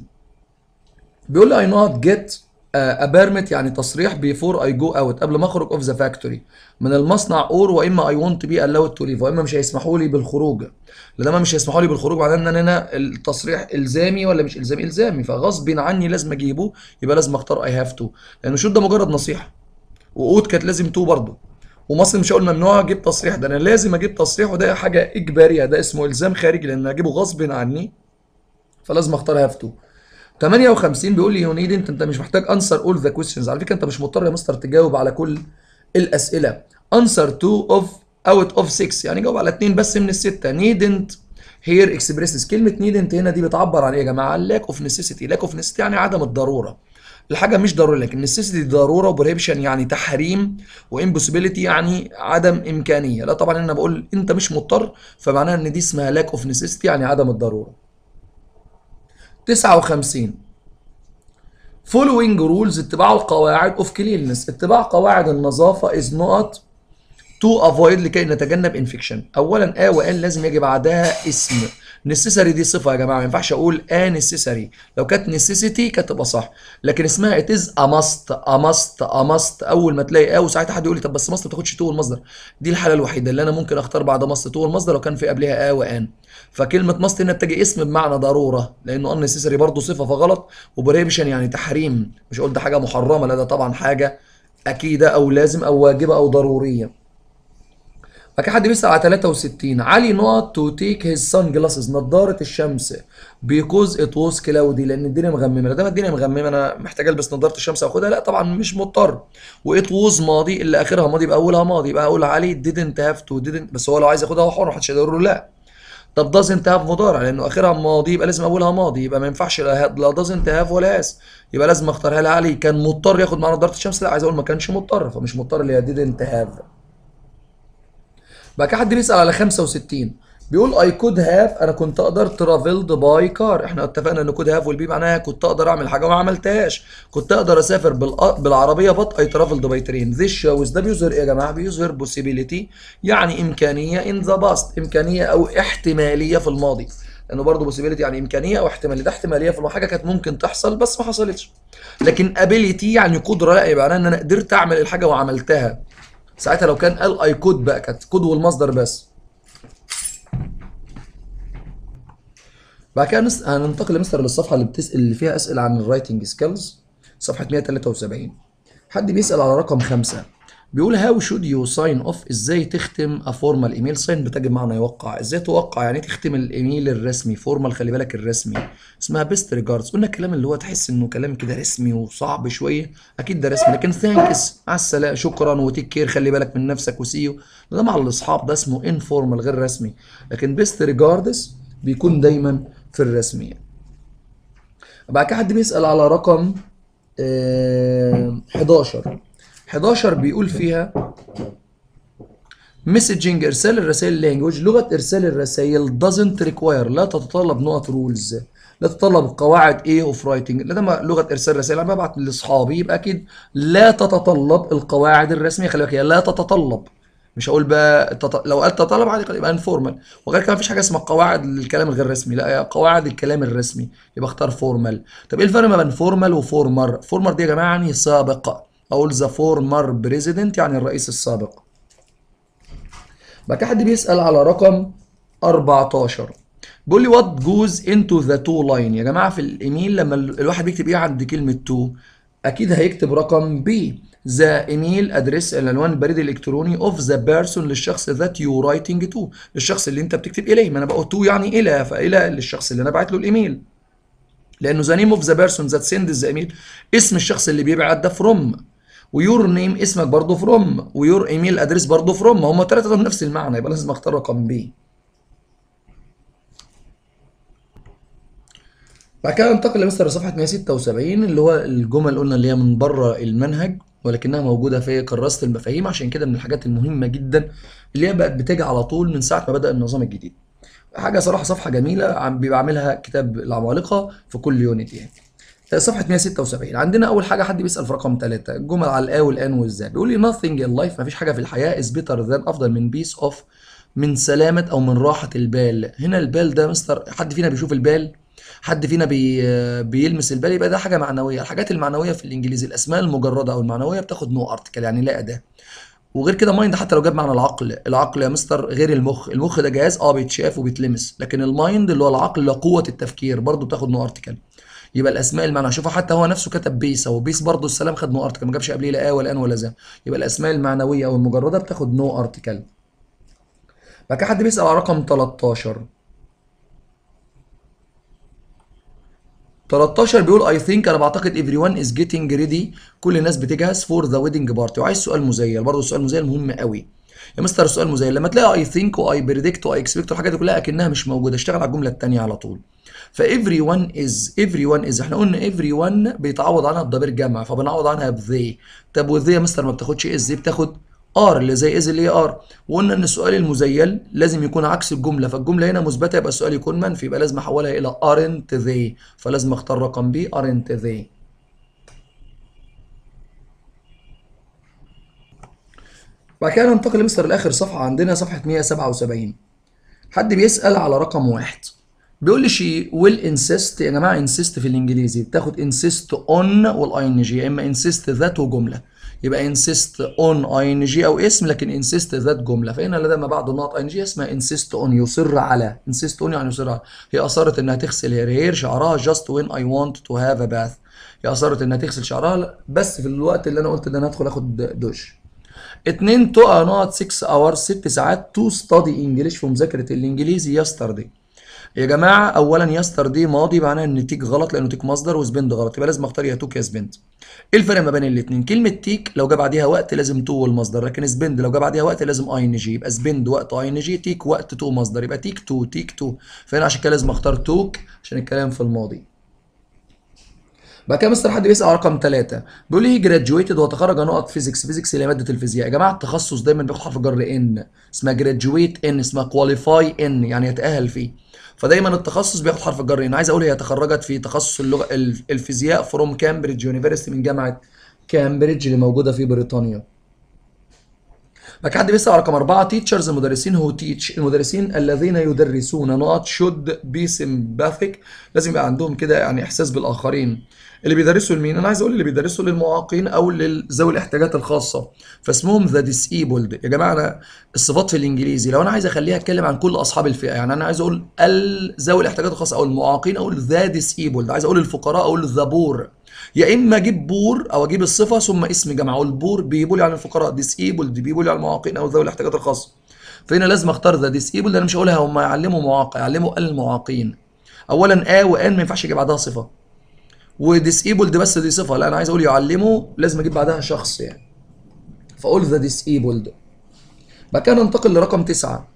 بيقول لي اي نوت جيت ا بيرميت يعني تصريح بيفور اي جو اوت قبل ما اخرج اوف ذا فاكتوري من المصنع اور واما اي ونت بي الاود تو ليف واما مش هيسمحوا لي بالخروج لما مش هيسمحوا لي بالخروج معناه ان انا هنا التصريح الزامي ولا مش الزامي الزامي فغصب عني لازم اجيبه يبقى لازم اختار اي هاف تو لان شو ده مجرد نصيحه وقود كانت لازم تو برضه ومصر مش هقول ممنوع اجيب تصريح ده انا لازم اجيب تصريح وده حاجه اجباريه ده اسمه الزام خارجي لان اجيبه غصب عني فلازم اختار هاف تو 58 بيقول لي يو نيد انت انت مش محتاج انسر اول ذا كويستشنز على فكره انت مش مضطر يا مستر تجاوب على كل الاسئله انسر 2 اوف اوت اوف 6 يعني جاوب على اثنين بس من السته نيدنت هير اكسبريسز كلمه نيدنت هنا دي بتعبر عن ايه يا جماعه لاك اوف نيسيسيتي لاك اوف نيسيسيتي يعني عدم الضروره الحاجه مش ضروريه لكن نيسيسيتي ضروره وبريبشن يعني تحريم وامبوسيبيليتي يعني عدم امكانيه لا طبعا انا بقول انت مش مضطر فمعناها ان دي اسمها لاك اوف نيسيسيتي يعني عدم الضروره 59 following rules اتباع القواعد of cleanliness اتباع قواعد النظافة is not to avoid لكي نتجنب infection اولا a و n لازم يجي بعدها اسم necessary دي صفة يا جماعة ما ينفعش اقول a necessary لو كانت necessity كانت تبقى صح لكن اسمها it is a must a must a must اول ما تلاقي a وساعتها حد يقول لي طب بس must ما تاخدش to المصدر دي الحالة الوحيدة اللي انا ممكن اختار بعد must to المصدر لو كان في قبلها a و n فكلمة must هنا بتجي اسم بمعنى ضرورة لأنه unnecessary برضه صفة فغلط وبريبشن يعني تحريم مش قلت حاجة محرمة لا ده طبعا حاجة أكيدة أو لازم أو واجبة أو ضرورية بعد كده حد بيسأل على 63 علي نوت تو تيك هيز سان جلاسز نضارة الشمس بيكوز ات ووز كلاودي لان الدنيا مغممه لما الدنيا مغممه انا محتاج البس نضاره الشمس اخدها لا طبعا مش مضطر وات ووز ماضي اللي اخرها ماضي يبقى اولها ماضي يبقى اقول علي didn't have to didn't بس هو لو عايز ياخدها هو حر محدش يقدر له لا طب doesn't have مضارع لانه اخرها ماضي يبقى لازم اولها ماضي يبقى ما ينفعش لا لا doesn't have ولا has يبقى لازم اختارها لها علي كان مضطر ياخد معانا نضاره الشمس لا عايز اقول ما كانش مضطر فمش مضطر اللي هي didn't have بعد كده حد بيسأل على 65 بيقول I could have انا كنت اقدر traveled by car احنا اتفقنا ان could have والبي معناها كنت اقدر اعمل حاجه وما عملتهاش كنت اقدر اسافر بالأ... بالعربيه but I traveled by train this shows ده بيظهر ايه يا جماعه بيظهر possibility يعني امكانيه in the past امكانيه او احتماليه في الماضي لانه برضه possibility يعني امكانيه او احتماليه ده احتماليه في الماضي حاجه كانت ممكن تحصل بس ما حصلتش لكن ability يعني قدره لا يبقى ان انا قدرت اعمل الحاجه وعملتها ساعتها لو كان قال اي كود بقى كانت كود والمصدر بس بعد كده نس... هننتقل لمستر للصفحه اللي بتسال اللي فيها اسئله عن الرايتنج سكيلز صفحه 173 حد بيسال على رقم خمسة بيقول هاو شود يو ساين اوف ازاي تختم افورمال ايميل ساين بتجد معنى يوقع ازاي توقع يعني تختم الايميل الرسمي فورمال خلي بالك الرسمي اسمها بيست ريجاردز قلنا الكلام اللي هو تحس انه كلام كده رسمي وصعب شويه اكيد ده رسمي لكن ثانكس مع السلامه شكرا وتيك كير خلي بالك من نفسك وسيو ده مع الاصحاب ده اسمه انفورمال غير رسمي لكن بيست ريجاردز بيكون دايما في الرسمي بعد كده حد بيسال على رقم آه 11 11 بيقول فيها مسجنج ارسال الرسائل لانجوج لغه ارسال الرسائل doesn't require لا تتطلب نقط رولز لا تتطلب قواعد ايه اوف رايتنج لا ده لغه ارسال الرسائل انا ببعت لاصحابي يبقى اكيد لا تتطلب القواعد الرسميه خلي بالك هي لا تتطلب مش هقول بقى تط... لو قال تطلب عادي يبقى انفورمال وغير كده مفيش حاجه اسمها قواعد الكلام الغير رسمي لا هي قواعد الكلام الرسمي يبقى اختار فورمال طب ايه الفرق ما بين فورمال وفورمر فورمر دي يا جماعه يعني سابق اقول ذا فورمر بريزيدنت يعني الرئيس السابق بعد كده حد بيسال على رقم 14 بيقول لي وات جوز انتو ذا تو لاين يا جماعه في الايميل لما الواحد بيكتب ايه عند كلمه تو اكيد هيكتب رقم بي ذا ايميل ادريس العنوان البريد الالكتروني اوف ذا بيرسون للشخص ذات يو رايتنج تو للشخص اللي انت بتكتب اليه ما انا بقول تو يعني الى فالى للشخص اللي انا بعت له الايميل لانه ذا نيم اوف ذا بيرسون ذات سند ذا ايميل اسم الشخص اللي بيبعت ده فروم ويور نيم اسمك برضه فروم ويور ايميل ادريس برضه فروم هم الثلاثه دول نفس المعنى يبقى لازم اختار رقم بي بعد كده ننتقل لمستر صفحه 176 اللي هو الجمل قلنا اللي هي من بره المنهج ولكنها موجوده في كراسه المفاهيم عشان كده من الحاجات المهمه جدا اللي هي بقت بتيجي على طول من ساعه ما بدا النظام الجديد حاجه صراحه صفحه جميله عم بيبقى عاملها كتاب العمالقه في كل يونت يعني صفحه 176 عندنا اول حاجه حد بيسال في رقم 3 الجمل على الا والان والذا بيقول لي nothing in life مفيش حاجه في الحياه is better than افضل من بيس اوف من سلامه او من راحه البال هنا البال ده مستر حد فينا بيشوف البال حد فينا بي بيلمس البال يبقى ده حاجه معنويه الحاجات المعنويه في الانجليزي الاسماء المجرده او المعنويه بتاخد نو ارتكل يعني لا اداه وغير كده مايند حتى لو جاب معنى العقل العقل يا مستر غير المخ المخ ده جهاز اه بيتشاف وبيتلمس لكن المايند اللي هو العقل اللي هو قوه التفكير برضه بتاخد نو ارتكل يبقى الاسماء المعنويه شوفوا حتى هو نفسه كتب بيس او بيس برضه السلام خد نو ارتكل ما جابش قبليه لا اه ولا ان ولا ذا يبقى الاسماء المعنويه او المجرده بتاخد نو ارتكل بعد كده حد بيسال على رقم 13 13 بيقول اي ثينك انا بعتقد everyone is getting ready كل الناس بتجهز فور ذا ويدنج بارتي وعايز سؤال مزيل برضه سؤال مزيل مهم قوي يا مستر سؤال مزيل لما تلاقي اي ثينك واي بريدكت واي اكسبكت والحاجات دي كلها اكنها مش موجوده اشتغل على الجمله الثانيه على طول فايفري ون از ايفري ون از احنا قلنا ايفري ون بيتعوض عنها بضمير جمع فبنعوض عنها بذي طب وذي يا مستر ما بتاخدش از دي بتاخد ار اللي زي از اللي هي ار وقلنا ان السؤال المزيل لازم يكون عكس الجمله فالجمله هنا مثبته يبقى السؤال يكون منفي يبقى لازم احولها الى ارنت ذي فلازم اختار رقم بي ارنت ذي بعد كده ننتقل لمستر لاخر صفحه عندنا صفحه 177 حد بيسال على رقم واحد بيقول لي شي ويل انسيست يا جماعه انسيست في الانجليزي بتاخد انسيست اون والاي ان جي يا اما انسيست ذات وجمله يبقى انسيست اون اي ان جي او اسم لكن انسيست ذات جمله فهنا لدى ما بعد النقط اي ان جي اسمها انسيست اون يصر على انسيست اون يعني يصر على هي اصرت انها تغسل هير شعرها جاست وين اي وانت تو هاف ا باث هي اصرت انها تغسل شعرها بس في الوقت اللي انا قلت ان انا هدخل اخد دش اتنين تو نقط 6 اورز ست ساعات تو ستادي انجلش في مذاكره الانجليزي يسترداي يا جماعه اولا يسترداي ماضي معناها ان تيك غلط لانه تيك مصدر وسبند غلط يبقى لازم اختار يا توك يا سبند ايه الفرق ما بين الاثنين كلمه تيك لو جه بعديها وقت لازم تو والمصدر لكن سبند لو جه بعديها وقت لازم اي ان جي يبقى سبند وقت اي ان جي تيك وقت تو مصدر يبقى تيك تو تيك تو فهنا عشان كده لازم اختار توك عشان الكلام في الماضي بعد كده مستر حد بيسال رقم ثلاثة بيقول لي جراديويتد وتخرج نقط فيزيكس فيزيكس اللي هي ماده الفيزياء يا جماعه التخصص دايما بياخد حرف جر ان اسمها جراديويت ان اسمها كواليفاي ان يعني يتاهل فيه فدايما التخصص بياخد حرف الجر ان عايز اقول هي تخرجت في تخصص اللغه الفيزياء فروم كامبريدج يونيفرستي من جامعه كامبريدج اللي موجوده في بريطانيا بعد كده حد بيسال رقم أربعة تيتشرز المدرسين هو تيتش المدرسين الذين يدرسون نقط شود بي سمباثيك لازم يبقى عندهم كده يعني احساس بالاخرين اللي بيدرسوا لمين انا عايز اقول اللي بيدرسوا للمعاقين او لذوي الاحتياجات الخاصه فاسمهم ذا ديسيبلد يا جماعه انا الصفات في الانجليزي لو انا عايز اخليها اتكلم عن كل اصحاب الفئه يعني انا عايز اقول ال- ذوي الاحتياجات الخاصه او المعاقين اقول ذا ديسيبلد عايز اقول الفقراء اقول ذا بور يا اما اجيب بور او اجيب الصفه ثم اسم جمع اقول بور بيبول يعني الفقراء ديسيبلد بيبول يعني المعاقين او ذوي الاحتياجات الخاصه فهنا لازم اختار ذا ديسيبلد انا مش هقولها هم يعلموا معاق يعلموا المعاقين اولا ا وان ما ينفعش يجي بعدها صفه وديسيبلد بس دي صفه لا انا عايز اقول يعلموا لازم اجيب بعدها شخص يعني فاقول ذا ديسيبلد بعد كده ننتقل لرقم تسعة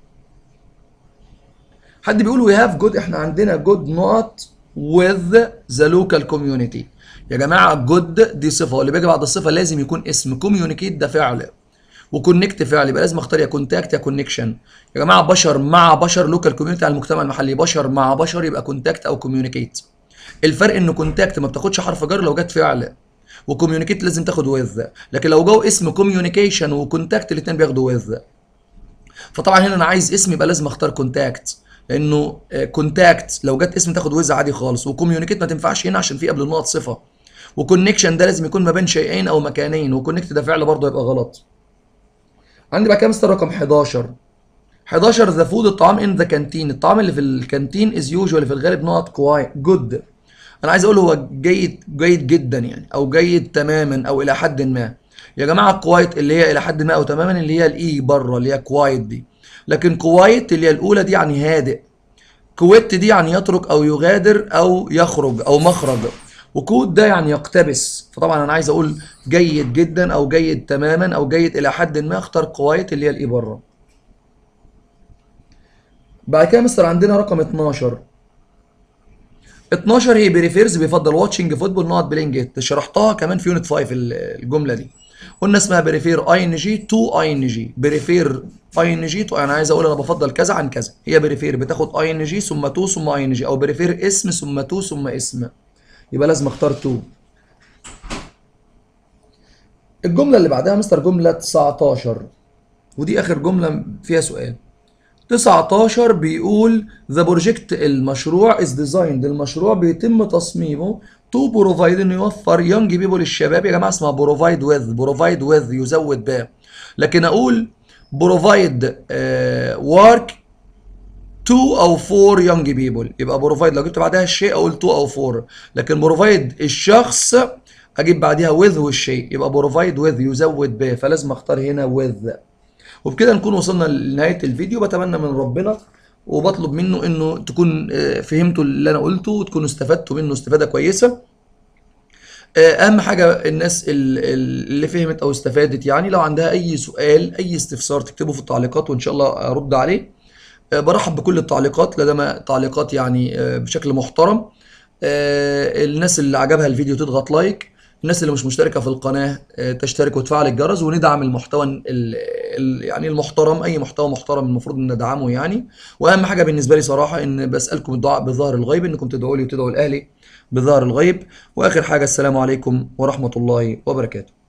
حد بيقول وي هاف جود احنا عندنا جود نوت with the local community يا جماعه جود دي صفه واللي بيجي بعد الصفه لازم يكون اسم كوميونيكيت ده فعل وكونكت فعل يبقى لازم اختار يا كونتاكت يا كونكشن يا جماعه بشر مع بشر لوكال كوميونتي على المجتمع المحلي بشر مع بشر يبقى كونتاكت او كوميونيكيت الفرق ان كونتاكت ما بتاخدش حرف جر لو جت فعل وكوميونيكيت لازم تاخد وذ لكن لو جو اسم كوميونيكيشن وكونتاكت الاثنين بياخدوا وذ فطبعا هنا انا عايز اسم يبقى لازم اختار كونتاكت لانه كونتاكت لو جت اسم تاخد وذ عادي خالص وكوميونيكيت ما تنفعش هنا عشان في قبل النقط صفه وكونكشن ده لازم يكون ما بين شيئين او مكانين وكونكت ده فعل برضه يبقى غلط عندي بقى كام مستر رقم 11 11 ذا فود الطعام ان ذا كانتين الطعام اللي في الكانتين از يوجوال في الغالب نقط كواي جود انا عايز اقول هو جيد جيد جدا يعني او جيد تماما او الى حد ما يا جماعه كوايت اللي هي الى حد ما او تماما اللي هي الاي بره اللي هي كوايت دي لكن كوايت اللي هي الاولى دي يعني هادئ كويت دي يعني يترك او يغادر او يخرج او مخرج وكود ده يعني يقتبس فطبعا انا عايز اقول جيد جدا او جيد تماما او جيد الى حد ما اختار كوايت اللي هي الاي بره بعد كده مستر عندنا رقم 12 12 هي بريفيرز بيفضل واتشنج فوتبول نوت بلاينج ات شرحتها كمان في يونت 5 الجمله دي قلنا اسمها بريفير اي ان جي تو اي ان جي بريفير اي ان جي تو انا عايز اقول انا بفضل كذا عن كذا هي بريفير بتاخد اي ان جي ثم تو ثم اي ان جي او بريفير اسم ثم تو ثم اسم يبقى لازم اختار تو الجمله اللي بعدها مستر جمله 19 ودي اخر جمله فيها سؤال 19 بيقول ذا بروجكت المشروع از ديزايند المشروع بيتم تصميمه تو بروفايد انه يوفر يونج بيبول الشباب يا جماعه اسمها بروفايد وذ بروفايد وذ يزود ب لكن اقول بروفايد ورك تو او فور يونج بيبول يبقى بروفايد لو جبت بعدها الشيء اقول تو او فور لكن بروفايد الشخص اجيب بعدها وذ والشيء يبقى بروفايد وذ يزود ب فلازم اختار هنا وذ وبكده نكون وصلنا لنهايه الفيديو بتمنى من ربنا وبطلب منه انه تكون فهمتوا اللي انا قلته وتكونوا استفدتوا منه استفاده كويسه اهم حاجه الناس اللي فهمت او استفادت يعني لو عندها اي سؤال اي استفسار تكتبه في التعليقات وان شاء الله ارد عليه برحب بكل التعليقات لدينا تعليقات يعني بشكل محترم الناس اللي عجبها الفيديو تضغط لايك الناس اللي مش مشتركه في القناه تشترك وتفعل الجرس وندعم المحتوى ال ال يعني المحترم اي محتوى محترم المفروض ان ندعمه يعني واهم حاجه بالنسبه لي صراحه ان بسالكم الدعاء بظهر الغيب انكم تدعوا لي وتدعوا لاهلي بظهر الغيب واخر حاجه السلام عليكم ورحمه الله وبركاته